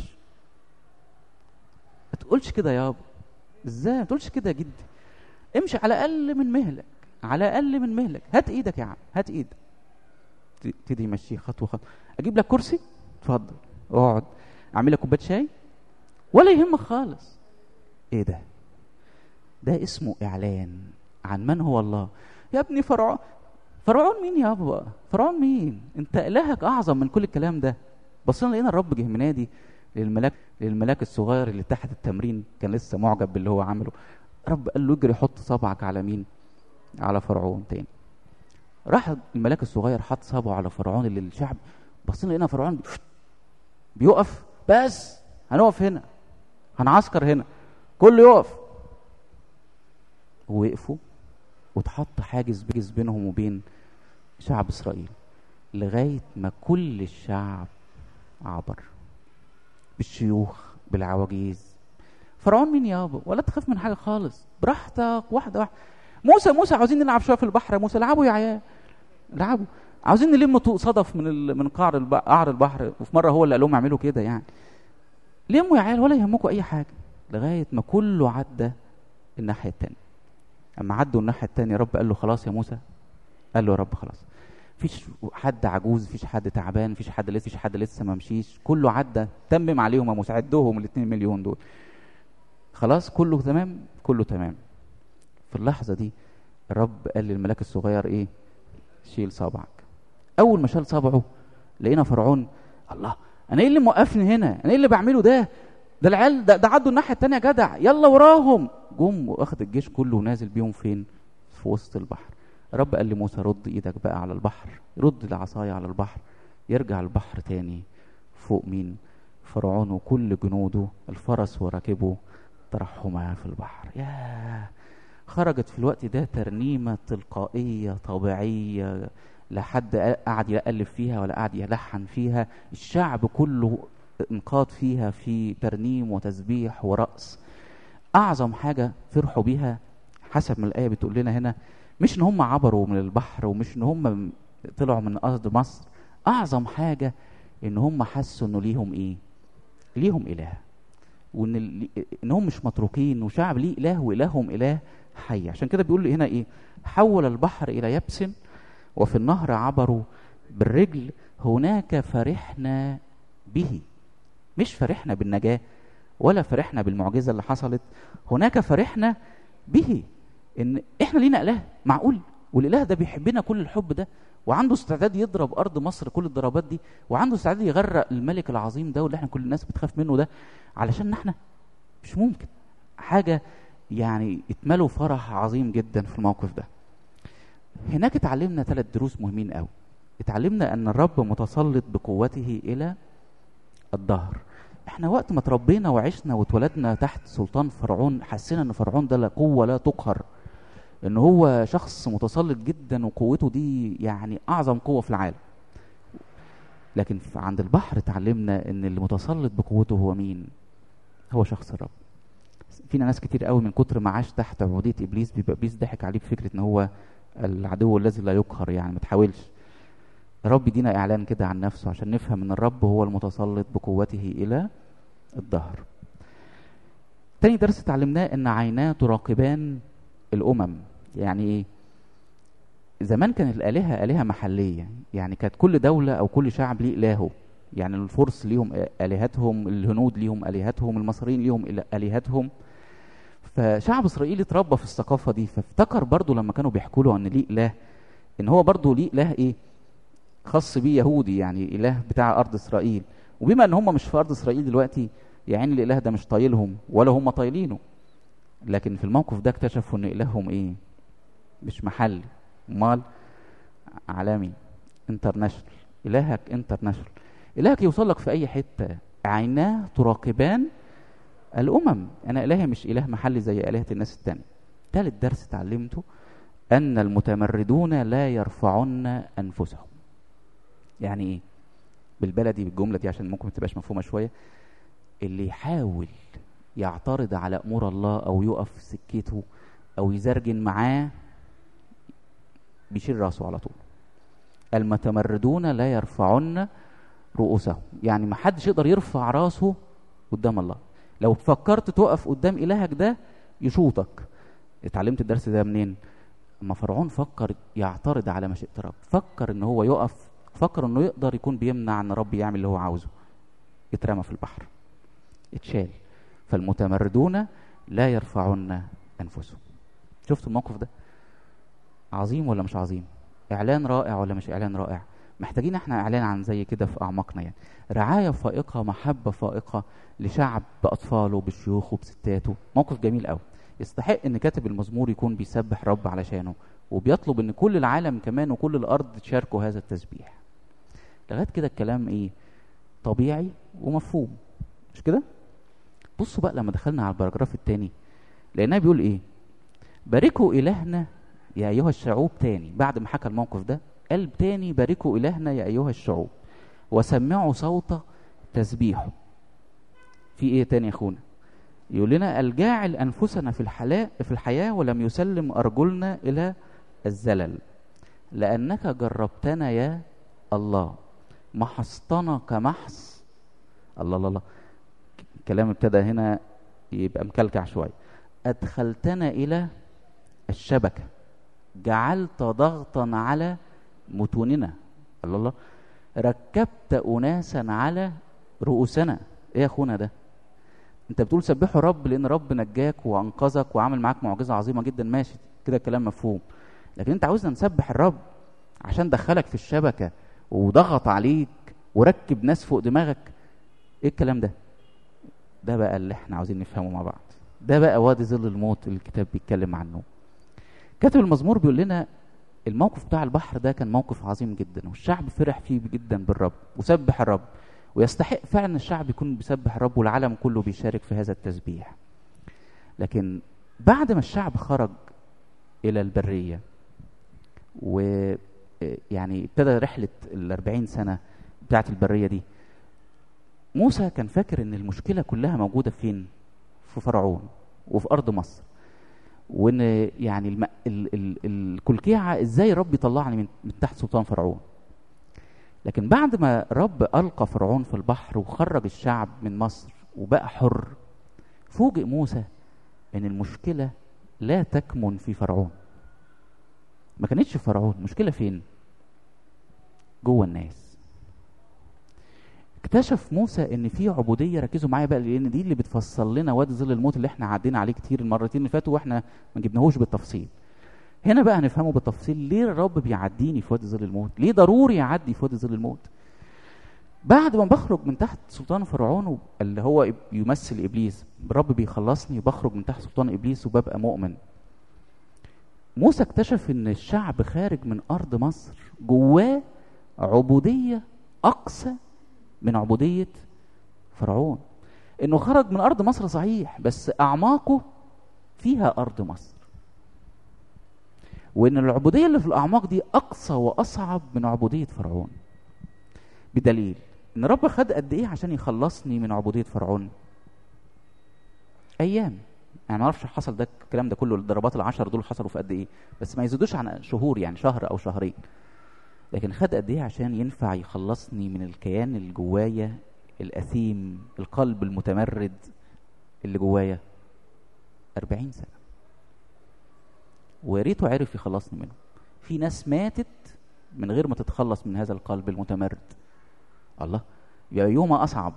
ما تقولش كده يابا ازاي ما تقولش كده يا جدي امشي على الاقل من مهلك على الاقل من مهلك هات ايدك يا عم هات ايدك تبتدي يمشيه خطوه خطوه اجيب لك كرسي اتفضل اقعد اعمل لك كوبايه شاي ولا يهمك خالص ايه ده ده اسمه اعلان عن من هو الله يا ابني فرعون فرعون مين يا ابا فرعون مين انت الهك اعظم من كل الكلام ده بصينا لقينا الرب جه منادي للملاك للملاك الصغير اللي تحت التمرين كان لسه معجب باللي هو عمله رب قال له اجري حط صبعك على مين على فرعون تاني راح الملاك الصغير حط صبعه على فرعون اللي الشعب بصينا لقينا فرعون بيقف بس هنقف هنا هنعسكر هنا كله يقف ووقفوا واتحط حاجز بيجز بينهم وبين شعب اسرائيل لغايه ما كل الشعب عبر بالشيوخ بالعواجيز فرعون مين يابا ولا تخاف من حاجه خالص براحتك واحده واحده موسى موسى عاوزين نلعب شويه في البحر يا موسى العبوا يا عيال العبوا عاوزين نلم طوق صدف من ال... من قعر الب... قعر البحر وفي مره هو اللي قال لهم اعملوا كده يعني لموا يا عيال ولا يهمكم اي حاجه لغايه ما كله عدى الناحيه التانيه اما عدوا الناحيه التانيه رب قال له خلاص يا موسى قال له يا رب خلاص فيش حد عجوز فيش حد تعبان فيش حد لسه فيش حد لسه ما مشيش كله عدى تمم عليهم يا موسى عدهم ال 2 مليون دول خلاص كله تمام كله تمام في اللحظه دي الرب قال للملاك الصغير ايه شيل صبعك اول ما شال صبعه لقينا فرعون الله انا ايه اللي موقفني هنا انا ايه اللي بعمله ده ده العيال ده, ده عدوا الناحيه التانيه يا جدع يلا وراهم جم واخد الجيش كله ونازل بيهم فين في وسط البحر رب قال لموسى رد ايدك بقى على البحر رد العصاية على البحر يرجع البحر تاني فوق مين فرعون وكل جنوده الفرس وراكبه طرحهما في البحر ياه خرجت في الوقت ده ترنيمة تلقائية طبيعية لا حد قعد يألف فيها ولا قعد يلحن فيها الشعب كله انقاد فيها في ترنيم وتسبيح ورقص أعظم حاجة فرحوا بيها حسب ما الآية بتقول لنا هنا مش إن هم عبروا من البحر ومش إن هم طلعوا من أرض مصر أعظم حاجة إن هم حسوا إنه ليهم إيه؟ ليهم إله وإن ال... إنهم مش متروكين وشعب ليه إله وإلههم إله حي عشان كده بيقول لي هنا إيه؟ حول البحر إلى يبس وفي النهر عبروا بالرجل هناك فرحنا به مش فرحنا بالنجاة ولا فرحنا بالمعجزة اللي حصلت هناك فرحنا به ان احنا لينا اله معقول والاله ده بيحبنا كل الحب ده وعنده استعداد يضرب ارض مصر كل الضربات دي وعنده استعداد يغرق الملك العظيم ده واللي احنا كل الناس بتخاف منه ده علشان احنا مش ممكن حاجة يعني اتملوا فرح عظيم جدا في الموقف ده هناك اتعلمنا ثلاث دروس مهمين قوي اتعلمنا ان الرب متسلط بقوته الى الظهر احنا وقت ما تربينا وعشنا واتولدنا تحت سلطان فرعون حسينا ان فرعون ده لا قوه لا تقهر ان هو شخص متسلط جدا وقوته دي يعني اعظم قوه في العالم لكن في- عند البحر اتعلمنا ان اللي متسلط بقوته هو مين هو شخص الرب فينا ناس كتير قوي من كتر ما عاش تحت عبوديه ابليس بيبقى ابليس ضحك عليه بفكره ان هو العدو الذي لا يقهر يعني ما تحاولش الرب يدينا اعلان كده عن نفسه عشان نفهم ان الرب هو المتسلط بقوته الى الظهر تاني درس اتعلمناه ان عيناه تراقبان الامم يعني ايه زمان كانت الالهه الهه محليه يعني كانت كل دوله او كل شعب ليه الهه يعني الفرس ليهم الهتهم الهنود ليهم الهتهم المصريين ليهم إله- الهتهم فشعب اسرائيل اتربى في الثقافه دي فافتكر برضو لما كانوا بيحكوا له ان ليه اله ان هو برضو ليه اله ايه خاص بيه يهودي يعني اله بتاع ارض اسرائيل وبما ان هم مش في ارض اسرائيل دلوقتي يعني الاله ده مش طايلهم ولا هم طايلينه لكن في الموقف ده اكتشفوا ان الههم ايه مش محلي امال عالمي انترناشونال الهك انترناشونال الهك يوصل لك في اي حته عيناه تراقبان الامم انا الهي مش اله محلي زي الهه الناس التانية ثالث درس اتعلمته ان المتمردون لا يرفعن انفسهم يعني ايه بالبلدي بالجمله دي عشان ممكن ما تبقاش مفهومه شويه اللي يحاول يعترض على امور الله او يقف في سكته او يزرجن معاه بيشيل راسه على طول المتمردون لا يرفعن رؤوسهم يعني ما حدش يقدر يرفع راسه قدام الله لو فكرت تقف قدام الهك ده يشوطك اتعلمت الدرس ده منين اما فرعون فكر يعترض على مشيئه رب فكر ان هو يقف فكر انه يقدر يكون بيمنع ان رب يعمل اللي هو عاوزه اترمى في البحر اتشال فالمتمردون لا يرفعون انفسهم شفتوا الموقف ده عظيم ولا مش عظيم اعلان رائع ولا مش اعلان رائع محتاجين احنا اعلان عن زي كده في اعماقنا يعني رعايه فائقه محبه فائقه لشعب باطفاله بشيوخه بستاته موقف جميل قوي يستحق ان كاتب المزمور يكون بيسبح رب علشانه وبيطلب ان كل العالم كمان وكل الارض تشاركوا هذا التسبيح لغايه كده الكلام ايه طبيعي ومفهوم مش كده بصوا بقى لما دخلنا على البراجراف الثاني لقيناه بيقول ايه باركوا الهنا يا ايها الشعوب تاني بعد ما حكى الموقف ده قال تاني باركوا الهنا يا ايها الشعوب وسمعوا صوت تسبيحه في ايه تاني يا اخونا يقول لنا الجاعل انفسنا في الحياه في الحياه ولم يسلم ارجلنا الى الزلل لانك جربتنا يا الله محصتنا كمحص الله الله الله الكلام ابتدى هنا يبقى مكلكع شويه ادخلتنا الى الشبكه جعلت ضغطا على متوننا الله الله ركبت اناسا على رؤوسنا ايه يا اخونا ده انت بتقول سبحوا رب لان رب نجاك وانقذك وعمل معاك معجزه عظيمه جدا ماشي كده الكلام مفهوم لكن انت عاوزنا نسبح الرب عشان دخلك في الشبكه وضغط عليك وركب ناس فوق دماغك ايه الكلام ده ده بقى اللي احنا عاوزين نفهمه مع بعض ده بقى وادي ظل الموت اللي الكتاب بيتكلم عنه كاتب المزمور بيقول لنا الموقف بتاع البحر ده كان موقف عظيم جدا والشعب فرح فيه جدا بالرب وسبح الرب ويستحق فعلا الشعب يكون بيسبح الرب والعالم كله بيشارك في هذا التسبيح لكن بعد ما الشعب خرج الى البريه و يعني ابتدى رحله الأربعين سنه بتاعه البريه دي موسى كان فاكر ان المشكله كلها موجوده فين في فرعون وفي ارض مصر وان يعني الم... ال... ال... الكلكيعه ازاي رب يطلعني من... من تحت سلطان فرعون لكن بعد ما رب القى فرعون في البحر وخرج الشعب من مصر وبقى حر فوجئ موسى ان المشكله لا تكمن في فرعون ما كانتش في فرعون المشكله فين جوه الناس اكتشف موسى ان في عبوديه ركزوا معايا بقى لان دي اللي بتفصل لنا وادي ظل الموت اللي احنا عدينا عليه كتير المرتين اللي فاتوا واحنا ما جبناهوش بالتفصيل هنا بقى هنفهمه بالتفصيل ليه الرب بيعديني في وادي ظل الموت ليه ضروري يعدي في وادي ظل الموت بعد ما بخرج من تحت سلطان فرعون اللي هو يمثل ابليس الرب بيخلصني وبخرج من تحت سلطان ابليس وببقى مؤمن موسى اكتشف ان الشعب خارج من ارض مصر جواه عبوديه اقصى من عبوديه فرعون انه خرج من ارض مصر صحيح بس اعماقه فيها ارض مصر وان العبوديه اللي في الاعماق دي اقصى واصعب من عبوديه فرعون بدليل ان رب خد قد ايه عشان يخلصني من عبوديه فرعون ايام يعني ما اعرفش حصل ده الكلام ده كله الضربات العشر دول حصلوا في قد ايه بس ما يزيدوش عن شهور يعني شهر او شهرين لكن خد قد ايه عشان ينفع يخلصني من الكيان اللي جوايا الاثيم القلب المتمرد اللي جوايا أربعين سنة ويا ريته عرف يخلصني منه في ناس ماتت من غير ما تتخلص من هذا القلب المتمرد الله يبقى يوم أصعب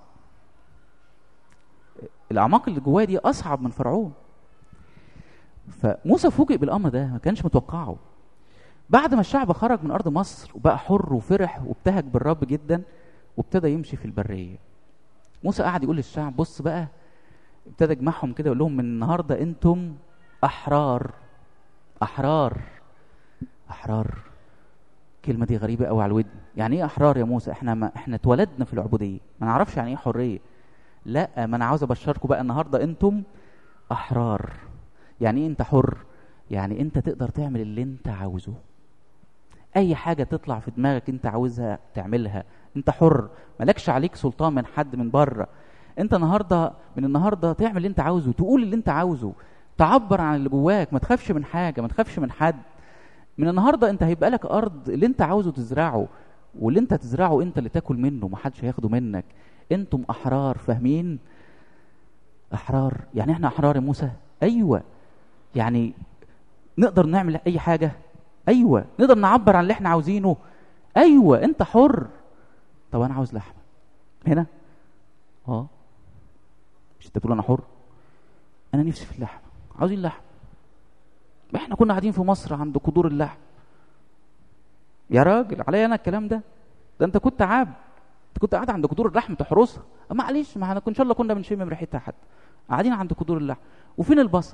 الأعماق اللي جوايا دي أصعب من فرعون فموسى فوجئ بالأمر ده ما كانش متوقعه بعد ما الشعب خرج من أرض مصر وبقى حر وفرح وابتهج بالرب جدا وابتدى يمشي في البرية موسى قعد يقول للشعب بص بقى ابتدى يجمعهم كده يقول لهم من النهارده انتم احرار احرار احرار الكلمه دي غريبه قوي على الودن يعني ايه احرار يا موسى احنا ما احنا اتولدنا في العبوديه ما نعرفش يعني ايه حريه لا ما انا عاوز ابشركم بقى النهارده انتم احرار يعني ايه انت حر يعني انت تقدر تعمل اللي انت عاوزه اي حاجه تطلع في دماغك انت عاوزها تعملها انت حر مالكش عليك سلطان من حد من بره انت النهارده من النهارده تعمل اللي انت عاوزه تقول اللي انت عاوزه تعبر عن اللي جواك ما تخافش من حاجه ما تخافش من حد من النهارده انت هيبقى لك ارض اللي انت عاوزه تزرعه واللي انت تزرعه انت اللي تاكل منه ما حدش هياخده منك انتم احرار فاهمين احرار يعني احنا احرار يا موسى ايوه يعني نقدر نعمل اي حاجه ايوه نقدر نعبر عن اللي احنا عاوزينه ايوه انت حر طب انا عاوز لحمه هنا اه مش انت بتقول انا حر انا نفسي في اللحم عاوزين لحم احنا كنا قاعدين في مصر عند قدور اللحم يا راجل عليا انا الكلام ده ده انت كنت عاب انت كنت قاعد عند قدور اللحم تحرسها معلش ما احنا ان شاء الله كنا بنشم من ريحتها حتى قاعدين عند قدور اللحم وفين البصل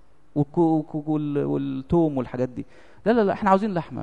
والثوم والحاجات دي لا لا لا احنا عاوزين لحمه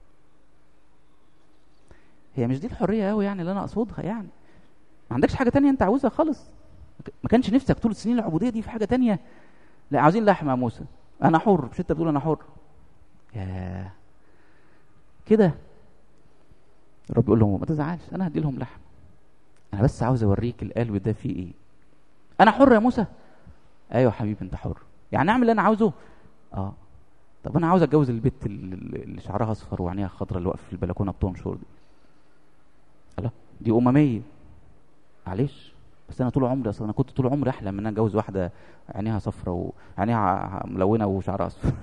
هي مش دي الحريه قوي يعني اللي انا اقصدها يعني ما عندكش حاجه تانية انت عاوزها خالص ما كانش نفسك طول السنين العبوديه دي في حاجه تانية لا عاوزين لحمه يا موسى انا حر مش انت بتقول انا حر يا كده الرب يقول لهم ما تزعلش انا هدي لهم لحم انا بس عاوز اوريك القلب ده فيه ايه انا حر يا موسى ايوه حبيبي انت حر يعني اعمل اللي انا عاوزه اه طب انا عاوز اتجوز البت اللي شعرها اصفر وعينيها خضراء اللي واقفه في البلكونه بتنشر دي الله دي امميه معلش بس انا طول عمري اصلا انا كنت طول عمري احلم ان انا اتجوز واحده عينيها صفرة وعينيها ملونه وشعرها اصفر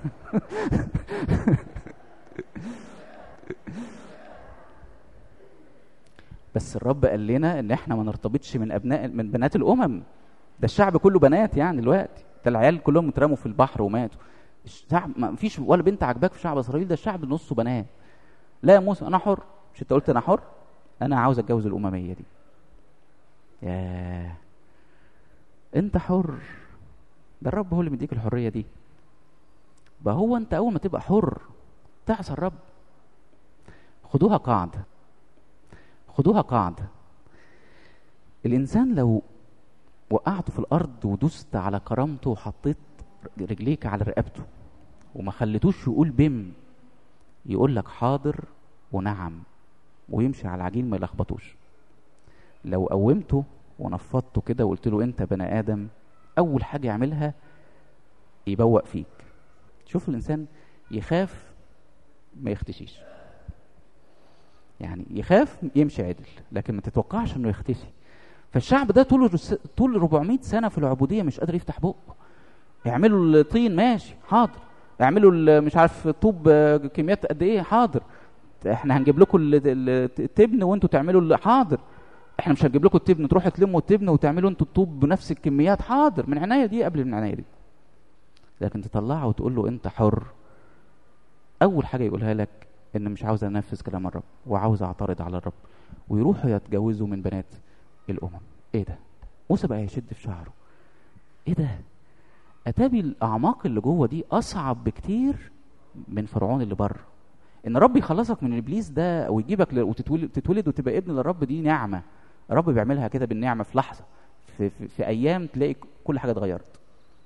بس الرب قال لنا ان احنا ما نرتبطش من ابناء من بنات الامم ده الشعب كله بنات يعني دلوقتي ده العيال كلهم اترموا في البحر وماتوا الشعب ما فيش ولا بنت عجباك في شعب اسرائيل ده الشعب نصه بنات لا يا موسى انا حر مش انت قلت انا حر انا عاوز اتجوز الامميه دي ياه انت حر ده الرب هو اللي مديك الحريه دي بقى هو انت اول ما تبقى حر تعصى الرب خدوها قاعده خدوها قاعده الانسان لو وقعته في الارض ودست على كرامته وحطيت رجليك على رقبته وما خليتوش يقول بم يقول لك حاضر ونعم ويمشي على العجين ما يلخبطوش لو قومته ونفضته كده وقلت له انت بني ادم اول حاجه يعملها يبوق فيك شوف الانسان يخاف ما يختشيش يعني يخاف يمشي عدل لكن ما تتوقعش انه يختشي فالشعب ده طول طول 400 سنه في العبوديه مش قادر يفتح بقه يعملوا الطين ماشي حاضر يعملوا مش عارف طوب كميات قد ايه حاضر احنا هنجيب لكم التبن وانتوا تعملوا حاضر احنا مش هنجيب لكم التبن تروحوا تلموا التبن وتعملوا انتوا الطوب بنفس الكميات حاضر من عناية دي قبل من عناية دي لكن تطلعه وتقول له انت حر اول حاجه يقولها لك ان مش عاوز انفذ كلام الرب وعاوز اعترض على الرب ويروحوا يتجوزوا من بنات الامم ايه ده موسى بقى يشد في شعره ايه ده اتابي الاعماق اللي جوه دي اصعب بكتير من فرعون اللي بره ان رب يخلصك من ابليس ده او يجيبك وتتولد تتولد وتبقى ابن للرب دي نعمه الرب بيعملها كده بالنعمه في لحظه في, في, في ايام تلاقي كل حاجه اتغيرت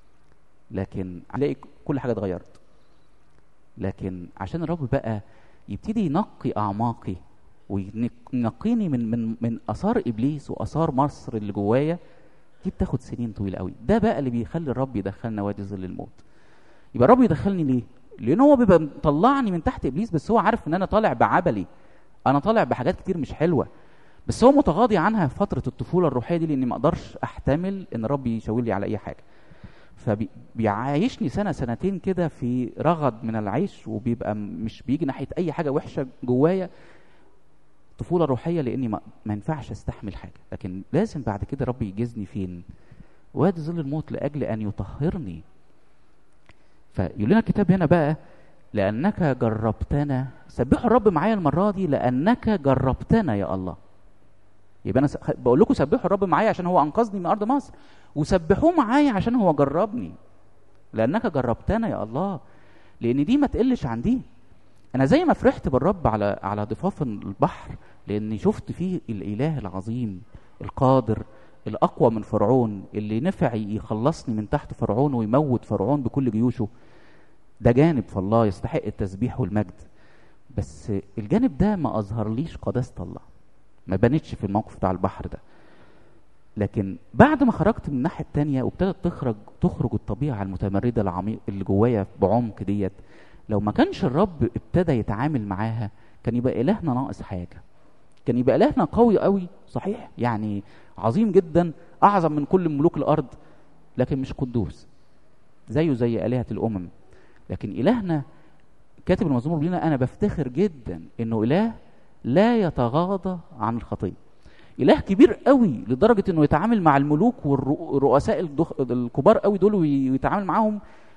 لكن تلاقي كل حاجه اتغيرت لكن عشان الرب بقى يبتدي ينقي اعماقي وينقيني من من من اثار ابليس واثار مصر اللي جوايا دي بتاخد سنين طويله قوي ده بقى اللي بيخلي الرب يدخلنا وادي ظل الموت يبقى الرب يدخلني ليه لان هو بيبقى مطلعني من تحت ابليس بس هو عارف ان انا طالع بعبلي انا طالع بحاجات كتير مش حلوه بس هو متغاضي عنها في فتره الطفوله الروحيه دي لاني ما اقدرش احتمل ان الرب يشاور لي على اي حاجه فبيعيشني سنه سنتين كده في رغد من العيش وبيبقى مش بيجي ناحيه اي حاجه وحشه جوايا طفوله روحيه لاني ما, ما ينفعش استحمل حاجه لكن لازم بعد كده ربي يجيزني فين وادي ظل الموت لاجل ان يطهرني فيقول لنا الكتاب هنا بقى لانك جربتنا سبحوا الرب معايا المره دي لانك جربتنا يا الله يبقى انا بقول لكم سبحوا الرب معايا عشان هو انقذني من ارض مصر وسبحوه معايا عشان هو جربني لانك جربتنا يا الله لان دي ما تقلش عن دي انا زي ما فرحت بالرب على على ضفاف البحر لاني شفت فيه الاله العظيم القادر الاقوى من فرعون اللي نفع يخلصني من تحت فرعون ويموت فرعون بكل جيوشه ده جانب في الله يستحق التسبيح والمجد بس الجانب ده ما اظهرليش قداسه الله ما بانتش في الموقف بتاع البحر ده لكن بعد ما خرجت من الناحيه التانية وابتدت تخرج تخرج الطبيعه المتمرده العميق اللي جوايا بعمق ديت لو ما كانش الرب ابتدى يتعامل معاها كان يبقى الهنا ناقص حاجه كان يبقى الهنا قوي قوي صحيح يعني عظيم جدا اعظم من كل ملوك الارض لكن مش قدوس زيه زي الهه الامم لكن الهنا كاتب المزمور بيقول لنا انا بفتخر جدا انه اله لا يتغاضى عن الخطيه اله كبير قوي لدرجه انه يتعامل مع الملوك والرؤساء الكبار قوي دول ويتعامل معاهم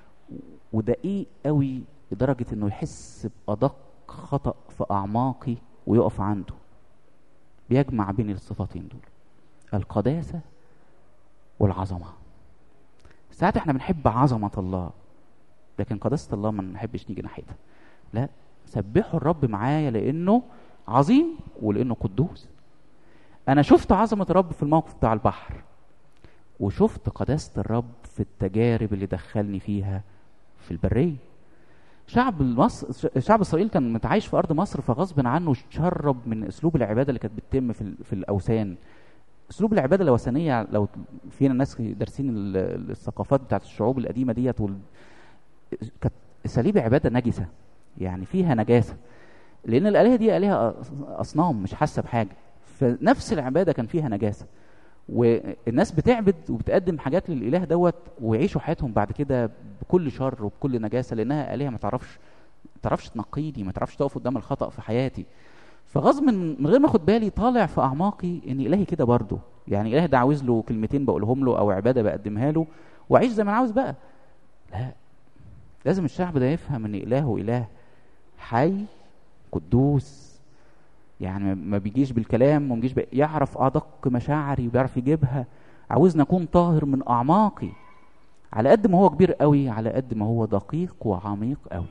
ودقيق قوي لدرجه انه يحس بادق خطا في اعماقي ويقف عنده بيجمع بين الصفتين دول القداسه والعظمه ساعات احنا بنحب عظمه الله لكن قداسه الله ما نحبش نيجي ناحيتها لا سبحوا الرب معايا لانه عظيم ولانه قدوس انا شفت عظمه الرب في الموقف بتاع البحر وشفت قداسه الرب في التجارب اللي دخلني فيها في البريه شعب مصر شعب اسرائيل كان متعايش في ارض مصر فغصب عنه شرب من اسلوب العباده اللي كانت بتتم في في الاوثان اسلوب العباده الوثنيه لو فينا ناس دارسين الثقافات بتاعت الشعوب القديمه ديت وال... كانت اساليب عباده نجسه يعني فيها نجاسه لان الالهه دي الهه اصنام مش حاسه بحاجه فنفس العباده كان فيها نجاسه والناس بتعبد وبتقدم حاجات للاله دوت ويعيشوا حياتهم بعد كده بكل شر وبكل نجاسه لانها الهه ما تعرفش ما تعرفش تنقيني ما تعرفش تقف قدام الخطا في حياتي فغصب من, من غير ما اخد بالي طالع في اعماقي ان الهي كده برضه يعني اله ده عاوز له كلمتين بقولهم له او عباده بقدمها له واعيش زي ما انا عاوز بقى لا لازم الشعب ده يفهم ان الهه اله حي قدوس يعني ما بيجيش بالكلام وما بيجيش يعرف ادق مشاعري وبيعرف يجيبها عاوزني اكون طاهر من اعماقي على قد ما هو كبير قوي على قد ما هو دقيق وعميق قوي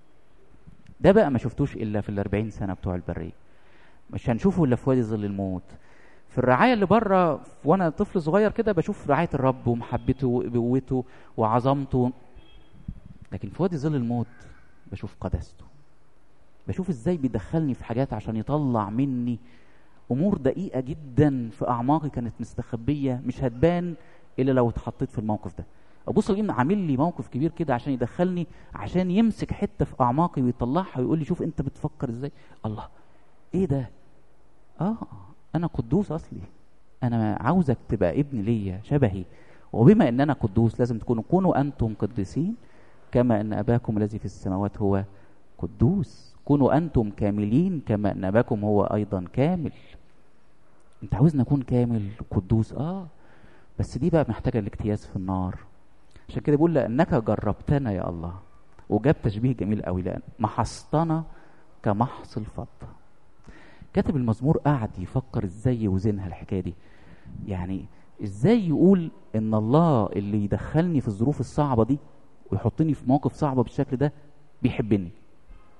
ده بقى ما شفتوش الا في الاربعين سنه بتوع البريه مش هنشوفه الا في وادي ظل الموت في الرعايه اللي بره وانا طفل صغير كده بشوف رعايه الرب ومحبته وقوته وعظمته لكن في وادي ظل الموت بشوف قداسته بشوف ازاي بيدخلني في حاجات عشان يطلع مني امور دقيقه جدا في اعماقي كانت مستخبيه مش هتبان الا لو اتحطيت في الموقف ده ابو صليم عامل لي موقف كبير كده عشان يدخلني عشان يمسك حته في اعماقي ويطلعها ويقول لي شوف انت بتفكر ازاي الله ايه ده اه انا قدوس اصلي انا عاوزك تبقى ابن ليا شبهي وبما ان انا قدوس لازم تكونوا كونوا انتم قديسين كما ان اباكم الذي في السماوات هو قدوس كونوا انتم كاملين كما ان اباكم هو ايضا كامل انت عاوزني اكون كامل قدوس اه بس دي بقى محتاجه الاجتياز في النار عشان كده بيقول لانك جربتنا يا الله وجاب تشبيه جميل قوي لان محصتنا كمحص الفضه كاتب المزمور قعد يفكر ازاي يوزنها الحكايه دي يعني ازاي يقول ان الله اللي يدخلني في الظروف الصعبه دي ويحطني في مواقف صعبه بالشكل ده بيحبني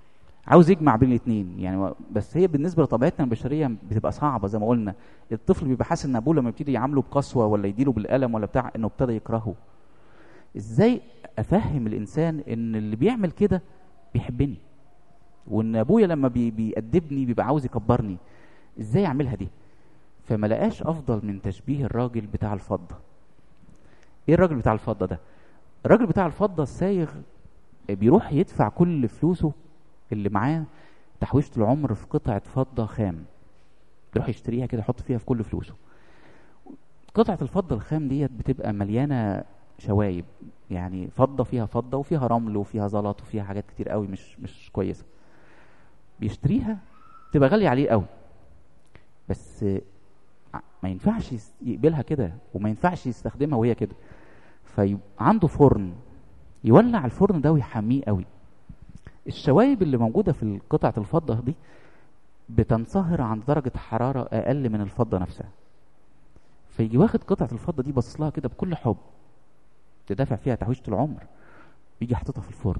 عاوز يجمع بين الاثنين يعني و- بس هي بالنسبه لطبيعتنا البشريه بتبقى صعبه زي ما قلنا الطفل بيبقى حاسس ان ابوه لما يبتدي يعامله بقسوه ولا يديله بالقلم ولا بتاع انه ابتدى يكرهه ازاي افهم الانسان ان اللي بيعمل كده بيحبني وان ابويا لما بي بيأدبني بيبقى عاوز يكبرني ازاي اعملها دي فما لقاش افضل من تشبيه الراجل بتاع الفضه ايه الراجل بتاع الفضه ده الراجل بتاع الفضه السايغ بيروح يدفع كل فلوسه اللي معاه تحويشة العمر في قطعة فضة خام يروح يشتريها كده يحط فيها في كل فلوسه قطعة الفضة الخام ديت بتبقى مليانة شوايب يعني فضة فيها فضة وفيها رمل وفيها زلط وفيها حاجات كتير قوي مش مش كويسة بيشتريها تبقى غالية عليه قوي بس ع- ما ينفعش يس- يقبلها كده وما ينفعش يستخدمها وهي كده فعنده فرن يولع الفرن ده ويحميه قوي الشوايب اللي موجودة في قطعة الفضة دي بتنصهر عند درجة حرارة أقل من الفضة نفسها فيجي واخد قطعة الفضة دي باصص لها كده بكل حب تدافع فيها تحويشة العمر يجي حاططها في الفرن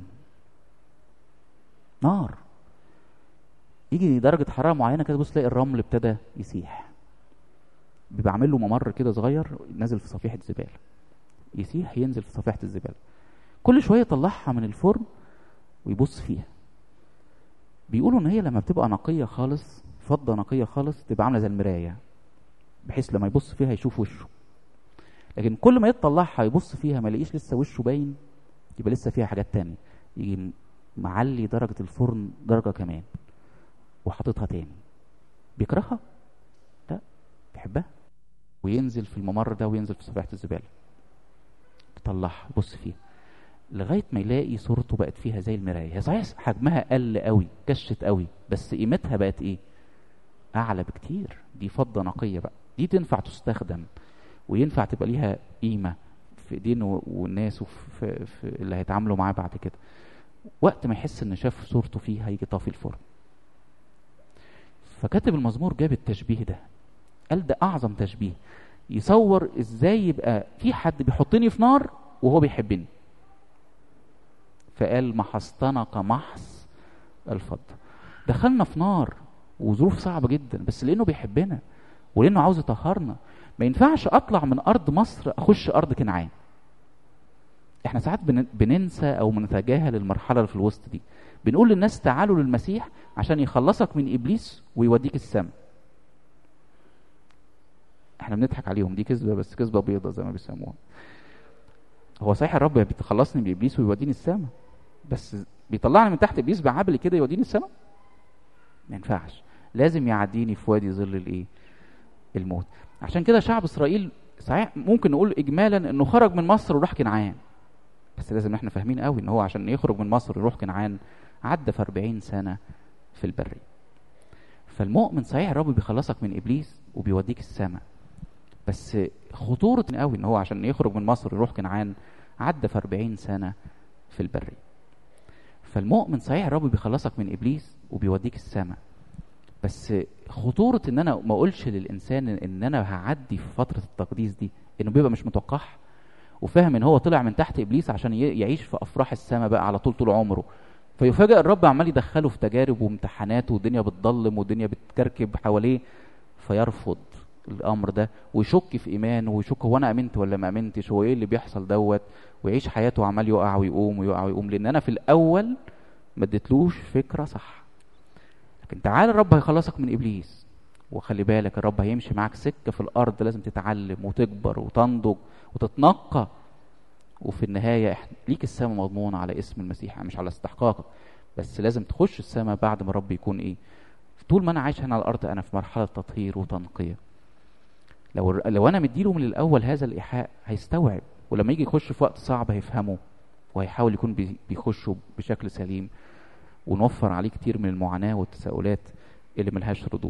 نار يجي درجة حرارة معينة كده بص تلاقي الرمل ابتدى يسيح بيبقى عامل له ممر كده صغير نازل في صفيحة زبالة يسيح ينزل في صفيحة الزبالة كل شوية يطلعها من الفرن ويبص فيها بيقولوا ان هي لما بتبقى نقية خالص فضة نقية خالص تبقى عاملة زي المراية بحيث لما يبص فيها يشوف وشه لكن كل ما يطلعها يبص فيها ما يلاقيش لسه وشه باين يبقى لسه فيها حاجات تانية يجي م- معلي درجة الفرن درجة كمان وحاططها تاني بيكرهها لا بيحبها وينزل في الممر ده وينزل في صفيحة الزبالة يطلعها يبص فيها لغايه ما يلاقي صورته بقت فيها زي المرايه هي صحيح حجمها قل قوي كشت قوي بس قيمتها بقت ايه اعلى بكتير دي فضه نقيه بقى دي تنفع تستخدم وينفع تبقى ليها قيمه في ايدين و- والناس وفي في اللي هيتعاملوا معاه بعد كده وقت ما يحس ان شاف صورته فيه هيجي طافي الفرن فكاتب المزمور جاب التشبيه ده قال ده اعظم تشبيه يصور ازاي يبقى في حد بيحطني في نار وهو بيحبني فقال محصتنا كمحص الفضة دخلنا في نار وظروف صعبة جدا بس لأنه بيحبنا ولأنه عاوز يطهرنا ما ينفعش أطلع من أرض مصر أخش أرض كنعان احنا ساعات بن- بننسى أو بنتجاهل المرحلة اللي في الوسط دي بنقول للناس تعالوا للمسيح عشان يخلصك من إبليس ويوديك السماء احنا بنضحك عليهم دي كذبة بس كذبة بيضة زي ما بيسموها هو صحيح الرب بيتخلصني من ابليس ويوديني السماء بس بيطلعني من تحت ابليس بعبل كده يوديني السماء ما ينفعش لازم يعديني في وادي ظل الايه الموت عشان كده شعب اسرائيل صحيح ممكن نقول اجمالا انه خرج من مصر وراح كنعان بس لازم احنا فاهمين قوي ان هو عشان يخرج من مصر ويروح كنعان عدى في 40 سنه في البريه فالمؤمن صحيح الرب بيخلصك من ابليس وبيوديك السماء بس خطورة قوي ان هو عشان يخرج من مصر يروح كنعان عدى في 40 سنة في البرية فالمؤمن صحيح الرب بيخلصك من ابليس وبيوديك السماء بس خطورة ان انا ما اقولش للانسان ان انا هعدي في فترة التقديس دي انه بيبقى مش متوقعها وفاهم ان هو طلع من تحت ابليس عشان ي- يعيش في افراح السماء بقى على طول طول عمره فيفاجئ الرب عمال يدخله في تجارب وامتحانات والدنيا بتضلم والدنيا بتكركب حواليه فيرفض الامر ده ويشك في ايمانه ويشك هو انا امنت ولا ما امنتش هو ايه اللي بيحصل دوت ويعيش حياته عمال يقع ويقوم ويقع ويقوم لان انا في الاول ما اديتلوش فكره صح لكن تعال الرب هيخلصك من ابليس وخلي بالك الرب هيمشي معاك سكه في الارض لازم تتعلم وتكبر وتنضج وتتنقى وفي النهايه إحنا- ليك السماء مضمونه على اسم المسيح مش على استحقاقك بس لازم تخش السماء بعد ما الرب يكون ايه طول ما انا عايش هنا على الارض انا في مرحله تطهير وتنقيه لو لو انا مديله من الاول هذا الايحاء هيستوعب ولما يجي يخش في وقت صعب هيفهمه وهيحاول يكون بي- بيخشه بشكل سليم ونوفر عليه كتير من المعاناه والتساؤلات اللي ملهاش ردود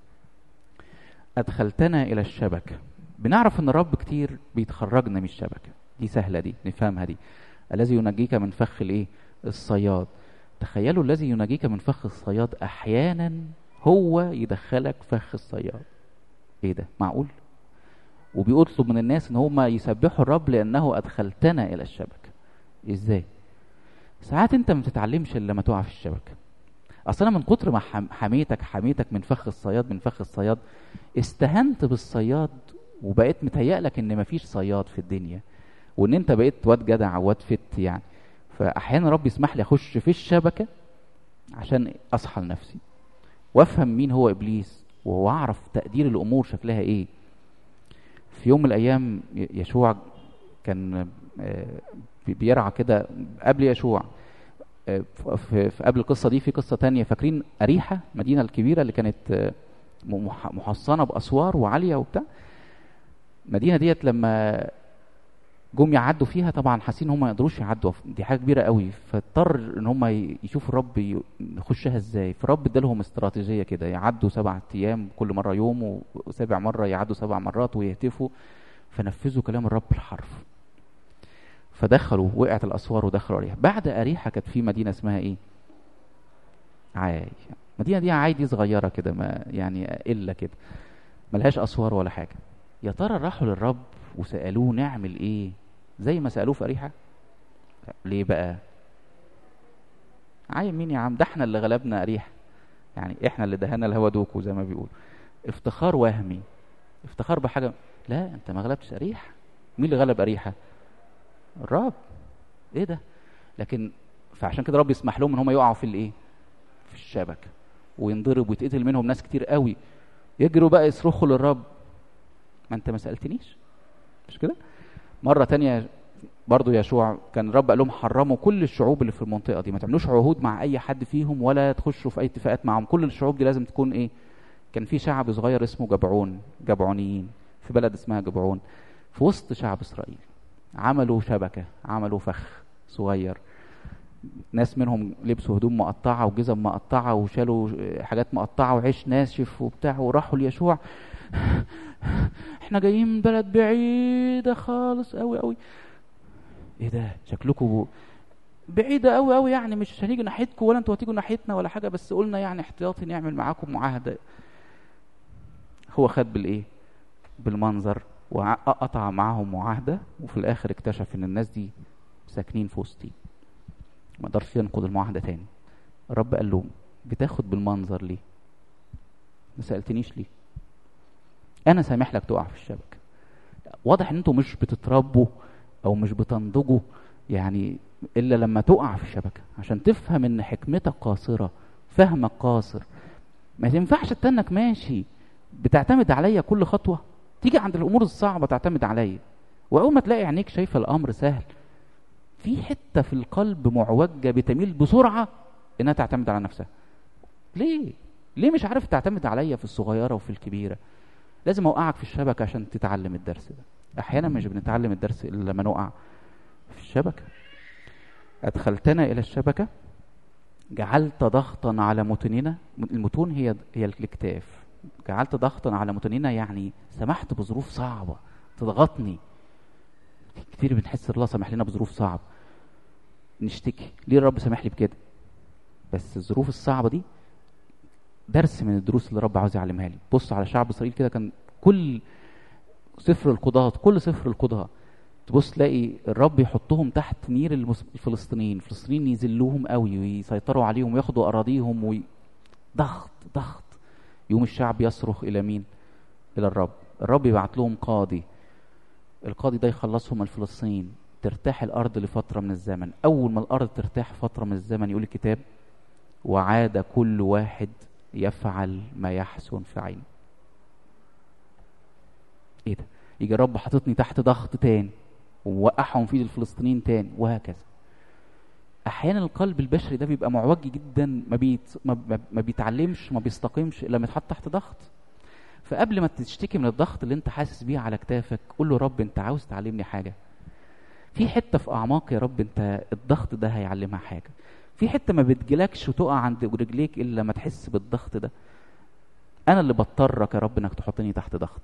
ادخلتنا الى الشبكه بنعرف ان الرب كتير بيتخرجنا من الشبكه دي سهله دي نفهمها دي الذي ينجيك من فخ الايه الصياد تخيلوا الذي ينجيك من فخ الصياد احيانا هو يدخلك فخ الصياد ايه ده معقول وبيطلب من الناس ان هم يسبحوا الرب لانه ادخلتنا الى الشبكه ازاي ساعات انت ما بتتعلمش الا لما تقع في الشبكه اصل انا من كتر ما حم- حميتك حميتك من فخ الصياد من فخ الصياد استهنت بالصياد وبقيت متهيألك ان مفيش صياد في الدنيا وان انت بقيت واد جدع واد فت يعني فاحيانا رب يسمح لي اخش في الشبكه عشان اصحى لنفسي وافهم مين هو ابليس واعرف تقدير الامور شكلها ايه في يوم من الايام ي- يشوع كان آه، بي- بيرعى كده قبل يشوع آه، ف- في في قبل القصه دي في قصه تانية فاكرين اريحه المدينه الكبيره اللي كانت آه، م- مح- محصنه باسوار وعاليه وبتاع المدينه ديت لما جم يعدوا فيها طبعا حاسين ان هم ما يقدروش يعدوا دي حاجه كبيره قوي فاضطر ان هم ي- يشوفوا الرب ي- يخشها ازاي فالرب ادالهم استراتيجيه كده يعدوا سبعة ايام كل مره يوم و- وسابع مره يعدوا سبع مرات ويهتفوا فنفذوا كلام الرب بالحرف فدخلوا وقعت الاسوار ودخلوا اريحا بعد اريحا كانت في مدينه اسمها ايه عاي المدينه دي عاي دي صغيره كده ما يعني الا كده ملهاش اسوار ولا حاجه يا ترى راحوا للرب وسالوه نعمل ايه زي ما سالوه في اريحا ليه بقى عاي مين يا عم ده احنا اللي غلبنا اريحا يعني احنا اللي دهنا الهوا دوكو زي ما بيقول افتخار وهمي افتخار بحاجه لا انت ما غلبتش اريحا مين اللي غلب اريحا الرب ايه ده لكن فعشان كده رب يسمح لهم ان هم يقعوا في الايه في الشبكه وينضرب ويتقتل منهم ناس كتير قوي يجروا بقى يصرخوا للرب ما انت ما سالتنيش مش كده مره تانية برضو يشوع كان الرب قال لهم حرموا كل الشعوب اللي في المنطقه دي ما تعملوش عهود مع اي حد فيهم ولا تخشوا في اي اتفاقات معهم كل الشعوب دي لازم تكون ايه كان في شعب صغير اسمه جبعون جبعونيين في بلد اسمها جبعون في وسط شعب اسرائيل عملوا شبكه عملوا فخ صغير ناس منهم لبسوا هدوم مقطعه وجزم مقطعه وشالوا حاجات مقطعه وعيش ناشف وبتاع وراحوا ليشوع احنا جايين من بلد بعيده خالص قوي قوي ايه ده شكلكم بعيده قوي قوي يعني مش هنيجي ناحيتكم ولا انتوا هتيجوا ناحيتنا ولا حاجه بس قلنا يعني احتياطي نعمل معاكم معاهده هو خد بالايه بالمنظر وقطع معاهم معاهده وفي الاخر اكتشف ان الناس دي ساكنين في وسطي ما قدرش ينقض المعاهده تاني الرب قال له بتاخد بالمنظر ليه ما سالتنيش ليه انا سامح لك تقع في الشبكه واضح ان انتوا مش بتتربوا او مش بتنضجوا يعني الا لما تقع في الشبكه عشان تفهم ان حكمتك قاصره فهمك قاصر ما تنفعش تنك ماشي بتعتمد عليا كل خطوه تيجي عند الامور الصعبه تعتمد عليا واول ما تلاقي عينيك شايفه الامر سهل في حته في القلب معوجه بتميل بسرعه انها تعتمد على نفسها ليه ليه مش عارف تعتمد عليا في الصغيره وفي الكبيره لازم اوقعك في الشبكه عشان تتعلم الدرس ده احيانا مش بنتعلم الدرس الا لما نقع في الشبكه ادخلتنا الى الشبكه جعلت ضغطا على متوننا المتون هي هي الاكتاف جعلت ضغطا على متوننا يعني سمحت بظروف صعبه تضغطني كتير بنحس الله سمح لنا بظروف صعبه نشتكي ليه الرب سامح لي بكده بس الظروف الصعبه دي درس من الدروس اللي الرب عاوز يعلمها لي بص على شعب اسرائيل كده كان كل سفر القضاة كل سفر القضاة تبص تلاقي الرب يحطهم تحت نير المس- الفلسطينيين الفلسطينيين يذلوهم قوي ويسيطروا عليهم وياخدوا اراضيهم وي... ضغط ضغط يوم الشعب يصرخ الى مين الى الرب الرب يبعت لهم قاضي القاضي ده يخلصهم من الفلسطينيين ترتاح الارض لفتره من الزمن اول ما الارض ترتاح فتره من الزمن يقول الكتاب وعاد كل واحد يفعل ما يحسن في عينه ايه ده يجي الرب حاططني تحت ضغط تاني ووقعهم في ايد الفلسطينيين تاني وهكذا احيانا القلب البشري ده بيبقى معوج جدا ما, بيت... ما... ما- ما بيتعلمش ما بيستقيمش الا لما يتحط تحت ضغط فقبل ما تشتكي من الضغط اللي انت حاسس بيه على كتافك قول له رب انت عاوز تعلمني حاجه في حته في اعماق يا رب انت الضغط ده هيعلمها حاجه في حته ما بتجيلكش وتقع عند رجليك الا لما تحس بالضغط ده انا اللي بضطرك يا رب انك تحطني تحت ضغط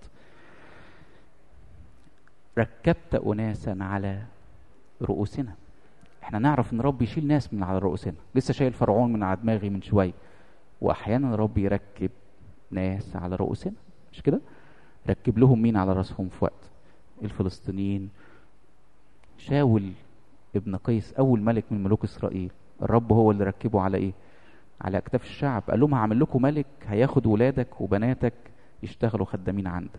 ركبت اناسا على رؤوسنا احنا نعرف ان رب يشيل ناس من على رؤوسنا لسه شايل فرعون من على دماغي من شويه واحيانا رب يركب ناس على رؤوسنا مش كده ركب لهم مين على راسهم في وقت الفلسطينيين شاول ابن قيس اول ملك من ملوك اسرائيل الرب هو اللي ركبه على ايه على اكتاف الشعب قال لهم هعمل لكم ملك هياخد ولادك وبناتك يشتغلوا خدامين عندك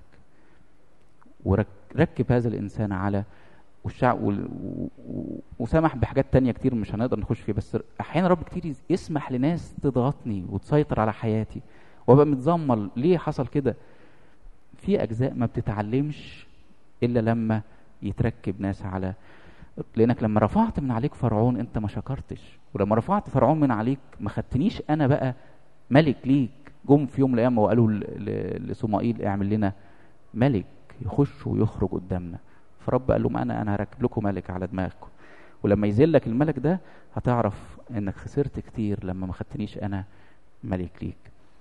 وركب هذا الانسان على والشعب وال- و- و- وسمح بحاجات تانية كتير مش هنقدر نخش فيها بس احيانا رب كتير يس- يسمح لناس تضغطني وتسيطر على حياتي وابقى متذمر ليه حصل كده في اجزاء ما بتتعلمش الا لما يتركب ناس على لانك لما رفعت من عليك فرعون انت ما شكرتش ولما رفعت فرعون من عليك ما خدتنيش انا بقى ملك ليك جم في يوم من الايام وقالوا ل- ل- لصمائيل اعمل لنا ملك يخش ويخرج قدامنا فرب قال لهم انا انا هركب لكم ملك على دماغكم ولما يذلك الملك ده هتعرف انك خسرت كتير لما ما خدتنيش انا ملك ليك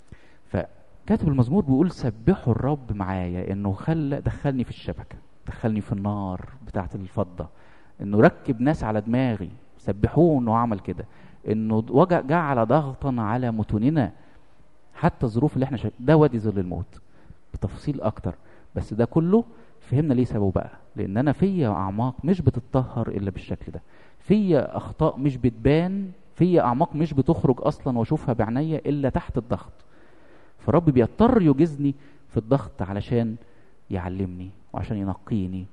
فكاتب المزمور بيقول سبحوا الرب معايا انه خلى دخلني في الشبكه دخلني في النار بتاعه الفضه انه ركب ناس على دماغي سبحوه انه عمل كده انه وجع جعل ضغطا على متوننا حتى الظروف اللي احنا شايف ده وادي ظل الموت بتفصيل اكتر بس ده كله فهمنا ليه سببه بقى لان انا فيا اعماق مش بتتطهر الا بالشكل ده فيا اخطاء مش بتبان فيا اعماق مش بتخرج اصلا واشوفها بعينيا الا تحت الضغط فرب بيضطر يجزني في الضغط علشان يعلمني وعشان ينقيني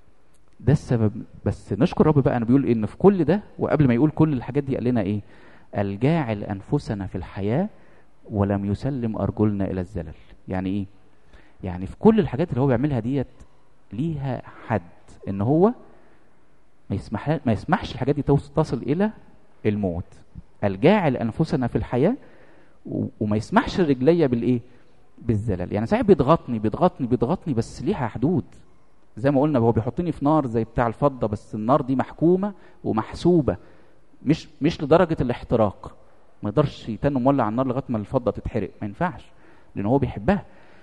ده السبب بس نشكر رب بقى انا بيقول ان في كل ده وقبل ما يقول كل الحاجات دي قال لنا ايه الجاعل انفسنا في الحياه ولم يسلم ارجلنا الى الزلل يعني ايه يعني في كل الحاجات اللي هو بيعملها ديت ليها حد ان هو ما يسمح ما يسمحش الحاجات دي توص- تصل الى الموت الجاعل انفسنا في الحياه و- وما يسمحش رجليا بالايه بالزلل يعني ساعات بيضغطني بيضغطني بيضغطني بس ليها حدود زي ما قلنا هو بيحطني في نار زي بتاع الفضه بس النار دي محكومه ومحسوبه مش مش لدرجه الاحتراق ما يقدرش يتن مولع على النار لغايه ما الفضه تتحرق ما ينفعش لان هو بيحبها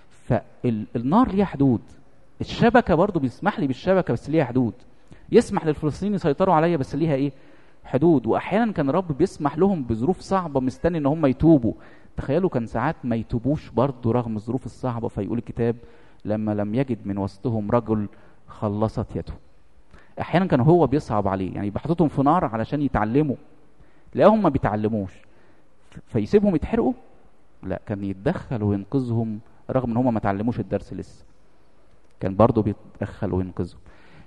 فالنار ليها حدود الشبكه برضو بيسمح لي بالشبكه بس ليها حدود يسمح للفلسطينيين يسيطروا عليا بس ليها ايه حدود واحيانا كان الرب بيسمح لهم بظروف صعبه مستني ان هم يتوبوا تخيلوا كان ساعات ما يتوبوش برضو رغم الظروف الصعبه فيقول الكتاب لما لم يجد من وسطهم رجل خلصت يده احيانا كان هو بيصعب عليه يعني بيحطهم في نار علشان يتعلموا تلاقيهم ما بيتعلموش فيسيبهم يتحرقوا لا كان يتدخل وينقذهم رغم ان هم ما اتعلموش الدرس لسه كان برضه بيتدخل وينقذهم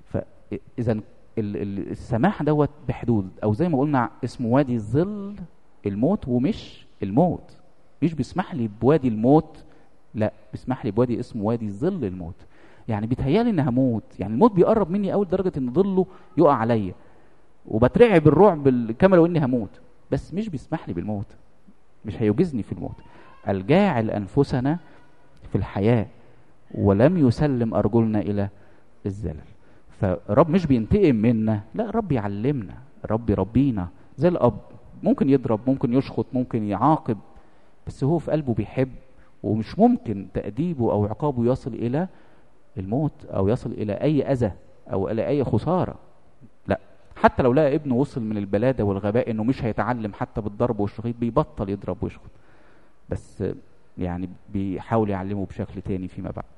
فاذا ال- ال- السماح دوت بحدود او زي ما قلنا اسمه وادي ظل الموت ومش الموت مش بيسمح لي بوادي الموت لا بيسمح لي بوادي اسمه وادي ظل الموت يعني بيتهيالي اني هموت يعني الموت بيقرب مني قوي لدرجه ان ظله يقع عليا وبترعب الرعب ال- كما لو اني هموت بس مش بيسمح لي بالموت مش هيوجزني في الموت الجاعل انفسنا في الحياه ولم يسلم ارجلنا الى الزلل فرب مش بينتقم منا لا رب يعلمنا رب يربينا زي الاب ممكن يضرب ممكن يشخط ممكن يعاقب بس هو في قلبه بيحب ومش ممكن تأديبه أو عقابه يصل إلى الموت أو يصل إلى أي أذى أو إلى أي خسارة لا حتى لو لقى ابنه وصل من البلادة والغباء إنه مش هيتعلم حتى بالضرب والشخيط بيبطل يضرب ويشخط بس يعني بيحاول يعلمه بشكل تاني فيما بعد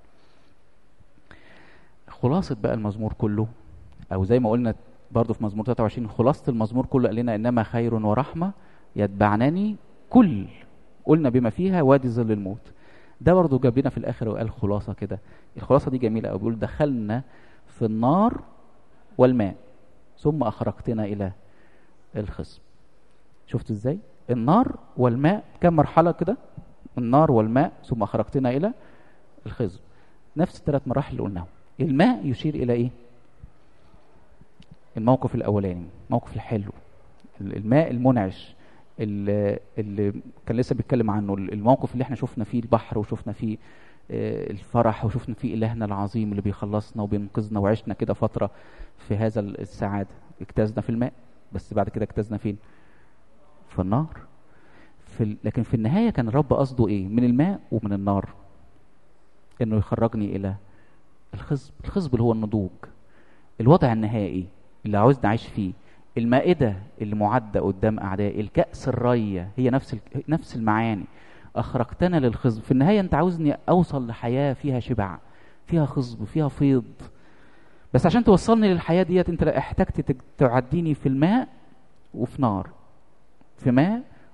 خلاصة بقى المزمور كله أو زي ما قلنا برضه في مزمور 23 خلاصة المزمور كله قال لنا إنما خير ورحمة يتبعنني كل قلنا بما فيها وادي ظل الموت ده برضه جاب لنا في الآخر وقال خلاصة كده الخلاصة دي جميلة أوي بيقول دخلنا في النار والماء ثم أخرجتنا إلى الخصم شفت ازاي النار والماء كم مرحلة كده النار والماء ثم أخرجتنا إلى الخصم نفس الثلاث مراحل اللي قلناهم الماء يشير إلى إيه الموقف الأولاني الموقف الحلو الماء المنعش اللي, اللي كان لسه بيتكلم عنه الموقف اللي احنا شفنا فيه البحر وشفنا فيه آه، الفرح وشفنا فيه إلهنا العظيم اللي بيخلصنا وبينقذنا وعشنا كده فترة في هذا السعادة اجتزنا في الماء بس بعد كده اجتزنا فين في النار في ال... لكن في النهاية كان الرب قصده ايه من الماء ومن النار انه يخرجني الى الخصب الخصب اللي هو النضوج الوضع النهائي اللي عاوزني اعيش فيه المائدة اللي معدة قدام أعدائي الكأس الرية هي نفس ال... نفس المعاني أخرجتنا للخصب في النهاية أنت عاوزني أوصل لحياة فيها شبع فيها خصب فيها فيض بس عشان توصلني للحياة ديت أنت احتجت تج- تعديني في الماء وفي نار في ماء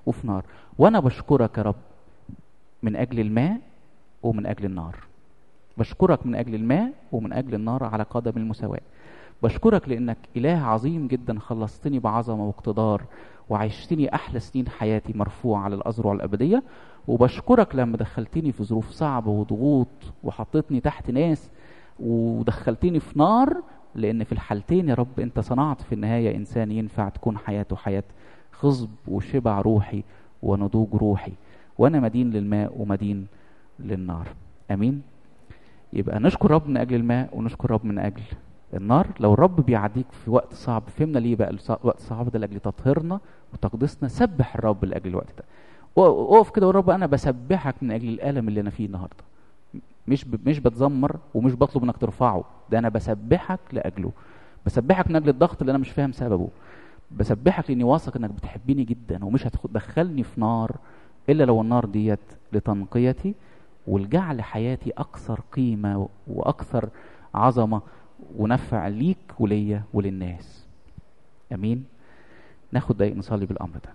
وفي نار وانا بشكرك يا رب من اجل الماء ومن اجل النار بشكرك من اجل الماء ومن اجل النار على قدم المساواه بشكرك لانك اله عظيم جدا خلصتني بعظمه واقتدار وعيشتني احلى سنين حياتي مرفوع على الاذرع الابديه وبشكرك لما دخلتني في ظروف صعبه وضغوط وحطيتني تحت ناس ودخلتني في نار لان في الحالتين يا رب انت صنعت في النهايه انسان ينفع تكون حياته حياه خصب وشبع روحي ونضوج روحي وانا مدين للماء ومدين للنار امين يبقى نشكر رب من اجل الماء ونشكر رب من اجل النار لو الرب بيعديك في وقت صعب فهمنا ليه بقى الوقت الصعب ده لاجل تطهيرنا وتقديسنا سبح الرب لاجل الوقت ده اقف كده والرب انا بسبحك من اجل الالم اللي انا فيه النهارده مش ب... مش بتذمر ومش بطلب انك ترفعه ده انا بسبحك لاجله بسبحك من اجل الضغط اللي انا مش فاهم سببه بسبحك لاني واثق انك بتحبني جدا ومش هتدخلني في نار الا لو النار ديت لتنقيتي ولجعل حياتي اكثر قيمه واكثر عظمه ونفع ليك وليا وللناس امين ناخد دقيقه نصلي بالامر ده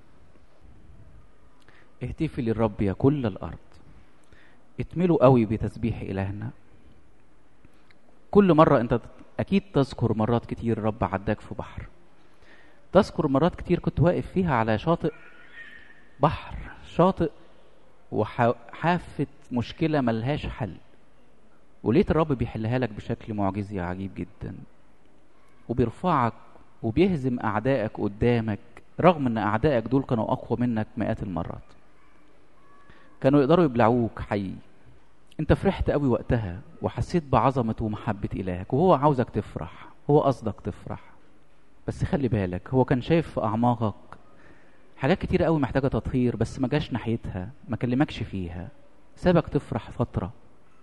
اهتفي للرب يا كل الارض اتملوا قوي بتسبيح الهنا كل مره انت اكيد تذكر مرات كتير الرب عداك في بحر تذكر مرات كتير كنت واقف فيها على شاطئ بحر شاطئ وحافة مشكلة ملهاش حل ولقيت الرب بيحلها لك بشكل معجزي عجيب جدا وبيرفعك وبيهزم أعدائك قدامك رغم ان أعدائك دول كانوا أقوى منك مئات المرات كانوا يقدروا يبلعوك حي انت فرحت قوي وقتها وحسيت بعظمة ومحبة إلهك وهو عاوزك تفرح هو قصدك تفرح بس خلي بالك هو كان شايف في أعماقك حاجات كتير قوي محتاجة تطهير بس ما جاش ناحيتها ما كلمكش فيها سابك تفرح فترة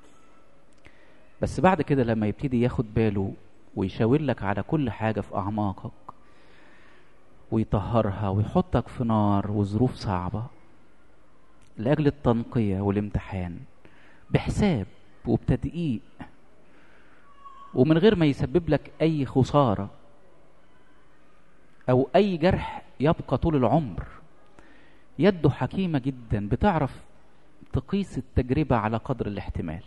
بس بعد كده لما يبتدي ياخد باله ويشاور لك على كل حاجة في أعماقك ويطهرها ويحطك في نار وظروف صعبة لأجل التنقية والامتحان بحساب وبتدقيق ومن غير ما يسبب لك أي خسارة أو أي جرح يبقى طول العمر يده حكيمة جدا بتعرف تقيس التجربة على قدر الاحتمال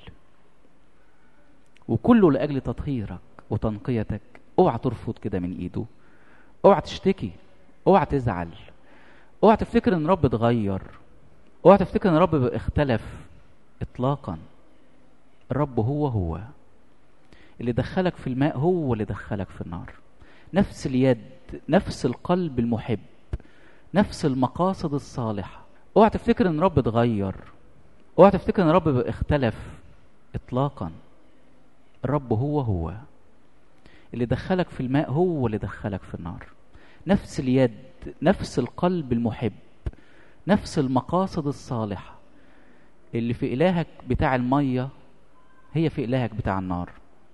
وكله لأجل تطهيرك وتنقيتك اوعى ترفض كده من ايده اوعى تشتكي اوعى تزعل اوعى تفتكر ان رب اتغير اوعى تفتكر ان رب اختلف اطلاقا الرب هو هو اللي دخلك في الماء هو اللي دخلك في النار نفس اليد نفس القلب المحب نفس المقاصد الصالحة اوعى تفتكر ان رب اتغير اوعى تفتكر ان رب اختلف اطلاقا الرب هو هو اللي دخلك في الماء هو اللي دخلك في النار نفس اليد نفس القلب المحب نفس المقاصد الصالحة اللي في إلهك بتاع المية هي في إلهك بتاع النار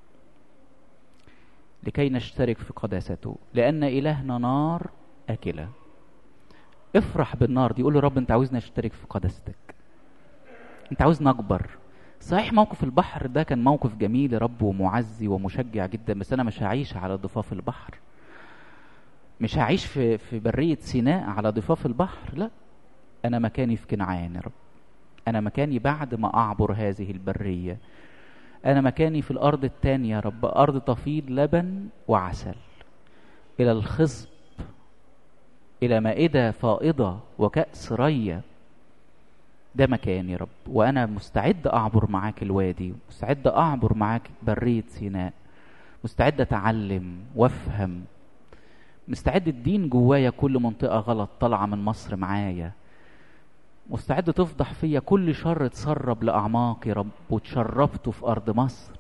لكي نشترك في قداسته لأن إلهنا نار أكلة افرح بالنار دي قول له رب أنت عاوزنا نشترك في قداستك أنت عاوزنا أكبر صحيح موقف البحر ده كان موقف جميل يا رب ومعزي ومشجع جدا بس أنا مش هعيش على ضفاف البحر مش هعيش في في برية سيناء على ضفاف البحر لا أنا مكاني في كنعان يا رب أنا مكاني بعد ما أعبر هذه البرية أنا مكاني في الأرض التانية يا رب أرض تفيض لبن وعسل إلى الخصب إلى مائدة فائضة وكأس رية ده مكاني يا رب وأنا مستعد أعبر معاك الوادي مستعد أعبر معاك برية سيناء مستعد أتعلم وأفهم مستعد الدين جوايا كل منطقة غلط طالعة من مصر معايا مستعد تفضح فيا كل شر تسرب لأعماق يا رب وتشربته في أرض مصر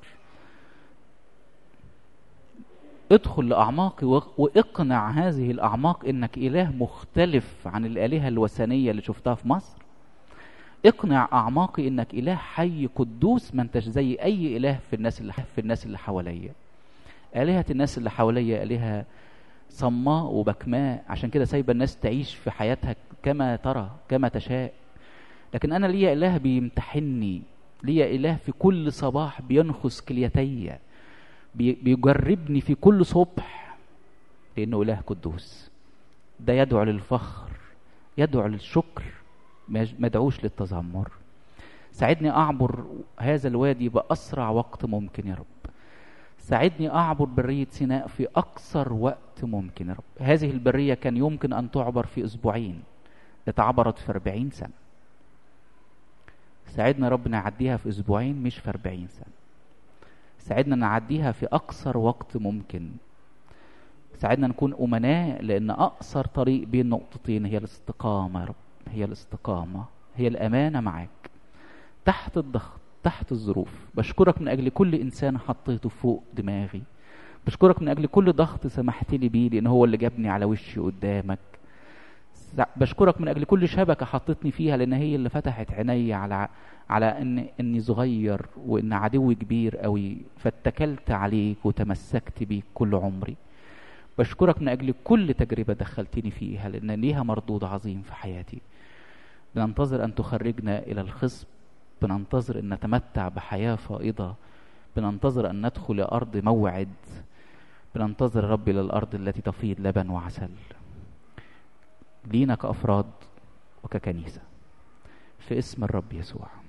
ادخل لأعماقي واقنع هذه الأعماق إنك إله مختلف عن الآلهة الوثنية اللي شفتها في مصر اقنع أعماقي إنك إله حي قدوس ما انتش زي أي إله في الناس اللي في الناس اللي حواليا آلهة الناس اللي حواليا آلهة صماء وبكماء عشان كده سايبه الناس تعيش في حياتها كما ترى كما تشاء لكن انا ليا اله بيمتحني ليا اله في كل صباح بينخس كليتي بيجربني في كل صبح لانه اله قدوس ده يدعو للفخر يدعو للشكر ما يدعوش للتذمر ساعدني أعبر هذا الوادي بأسرع وقت ممكن يا رب ساعدني أعبر برية سيناء في أقصر وقت ممكن يا رب هذه البرية كان يمكن أن تعبر في أسبوعين اتعبرت في أربعين سنة ساعدنا يا رب نعديها في أسبوعين مش في أربعين سنة ساعدنا نعديها في أقصر وقت ممكن ساعدنا نكون أمناء لأن أقصر طريق بين نقطتين هي الاستقامة يا رب هي الاستقامة هي الأمانة معاك تحت الضغط تحت الظروف بشكرك من أجل كل إنسان حطيته فوق دماغي بشكرك من أجل كل ضغط سمحت لي بيه لأن هو اللي جابني على وشي قدامك بشكرك من أجل كل شبكة حطيتني فيها لأن هي اللي فتحت عيني على على إن إني صغير وإن عدوي كبير قوي فاتكلت عليك وتمسكت بيك كل عمري بشكرك من أجل كل تجربة دخلتني فيها لأن ليها مردود عظيم في حياتي بننتظر أن تخرجنا إلى الخصب بننتظر أن نتمتع بحياة فائضة بننتظر أن ندخل لأرض موعد بننتظر ربي للأرض التي تفيض لبن وعسل لينا كأفراد وككنيسة في اسم الرب يسوع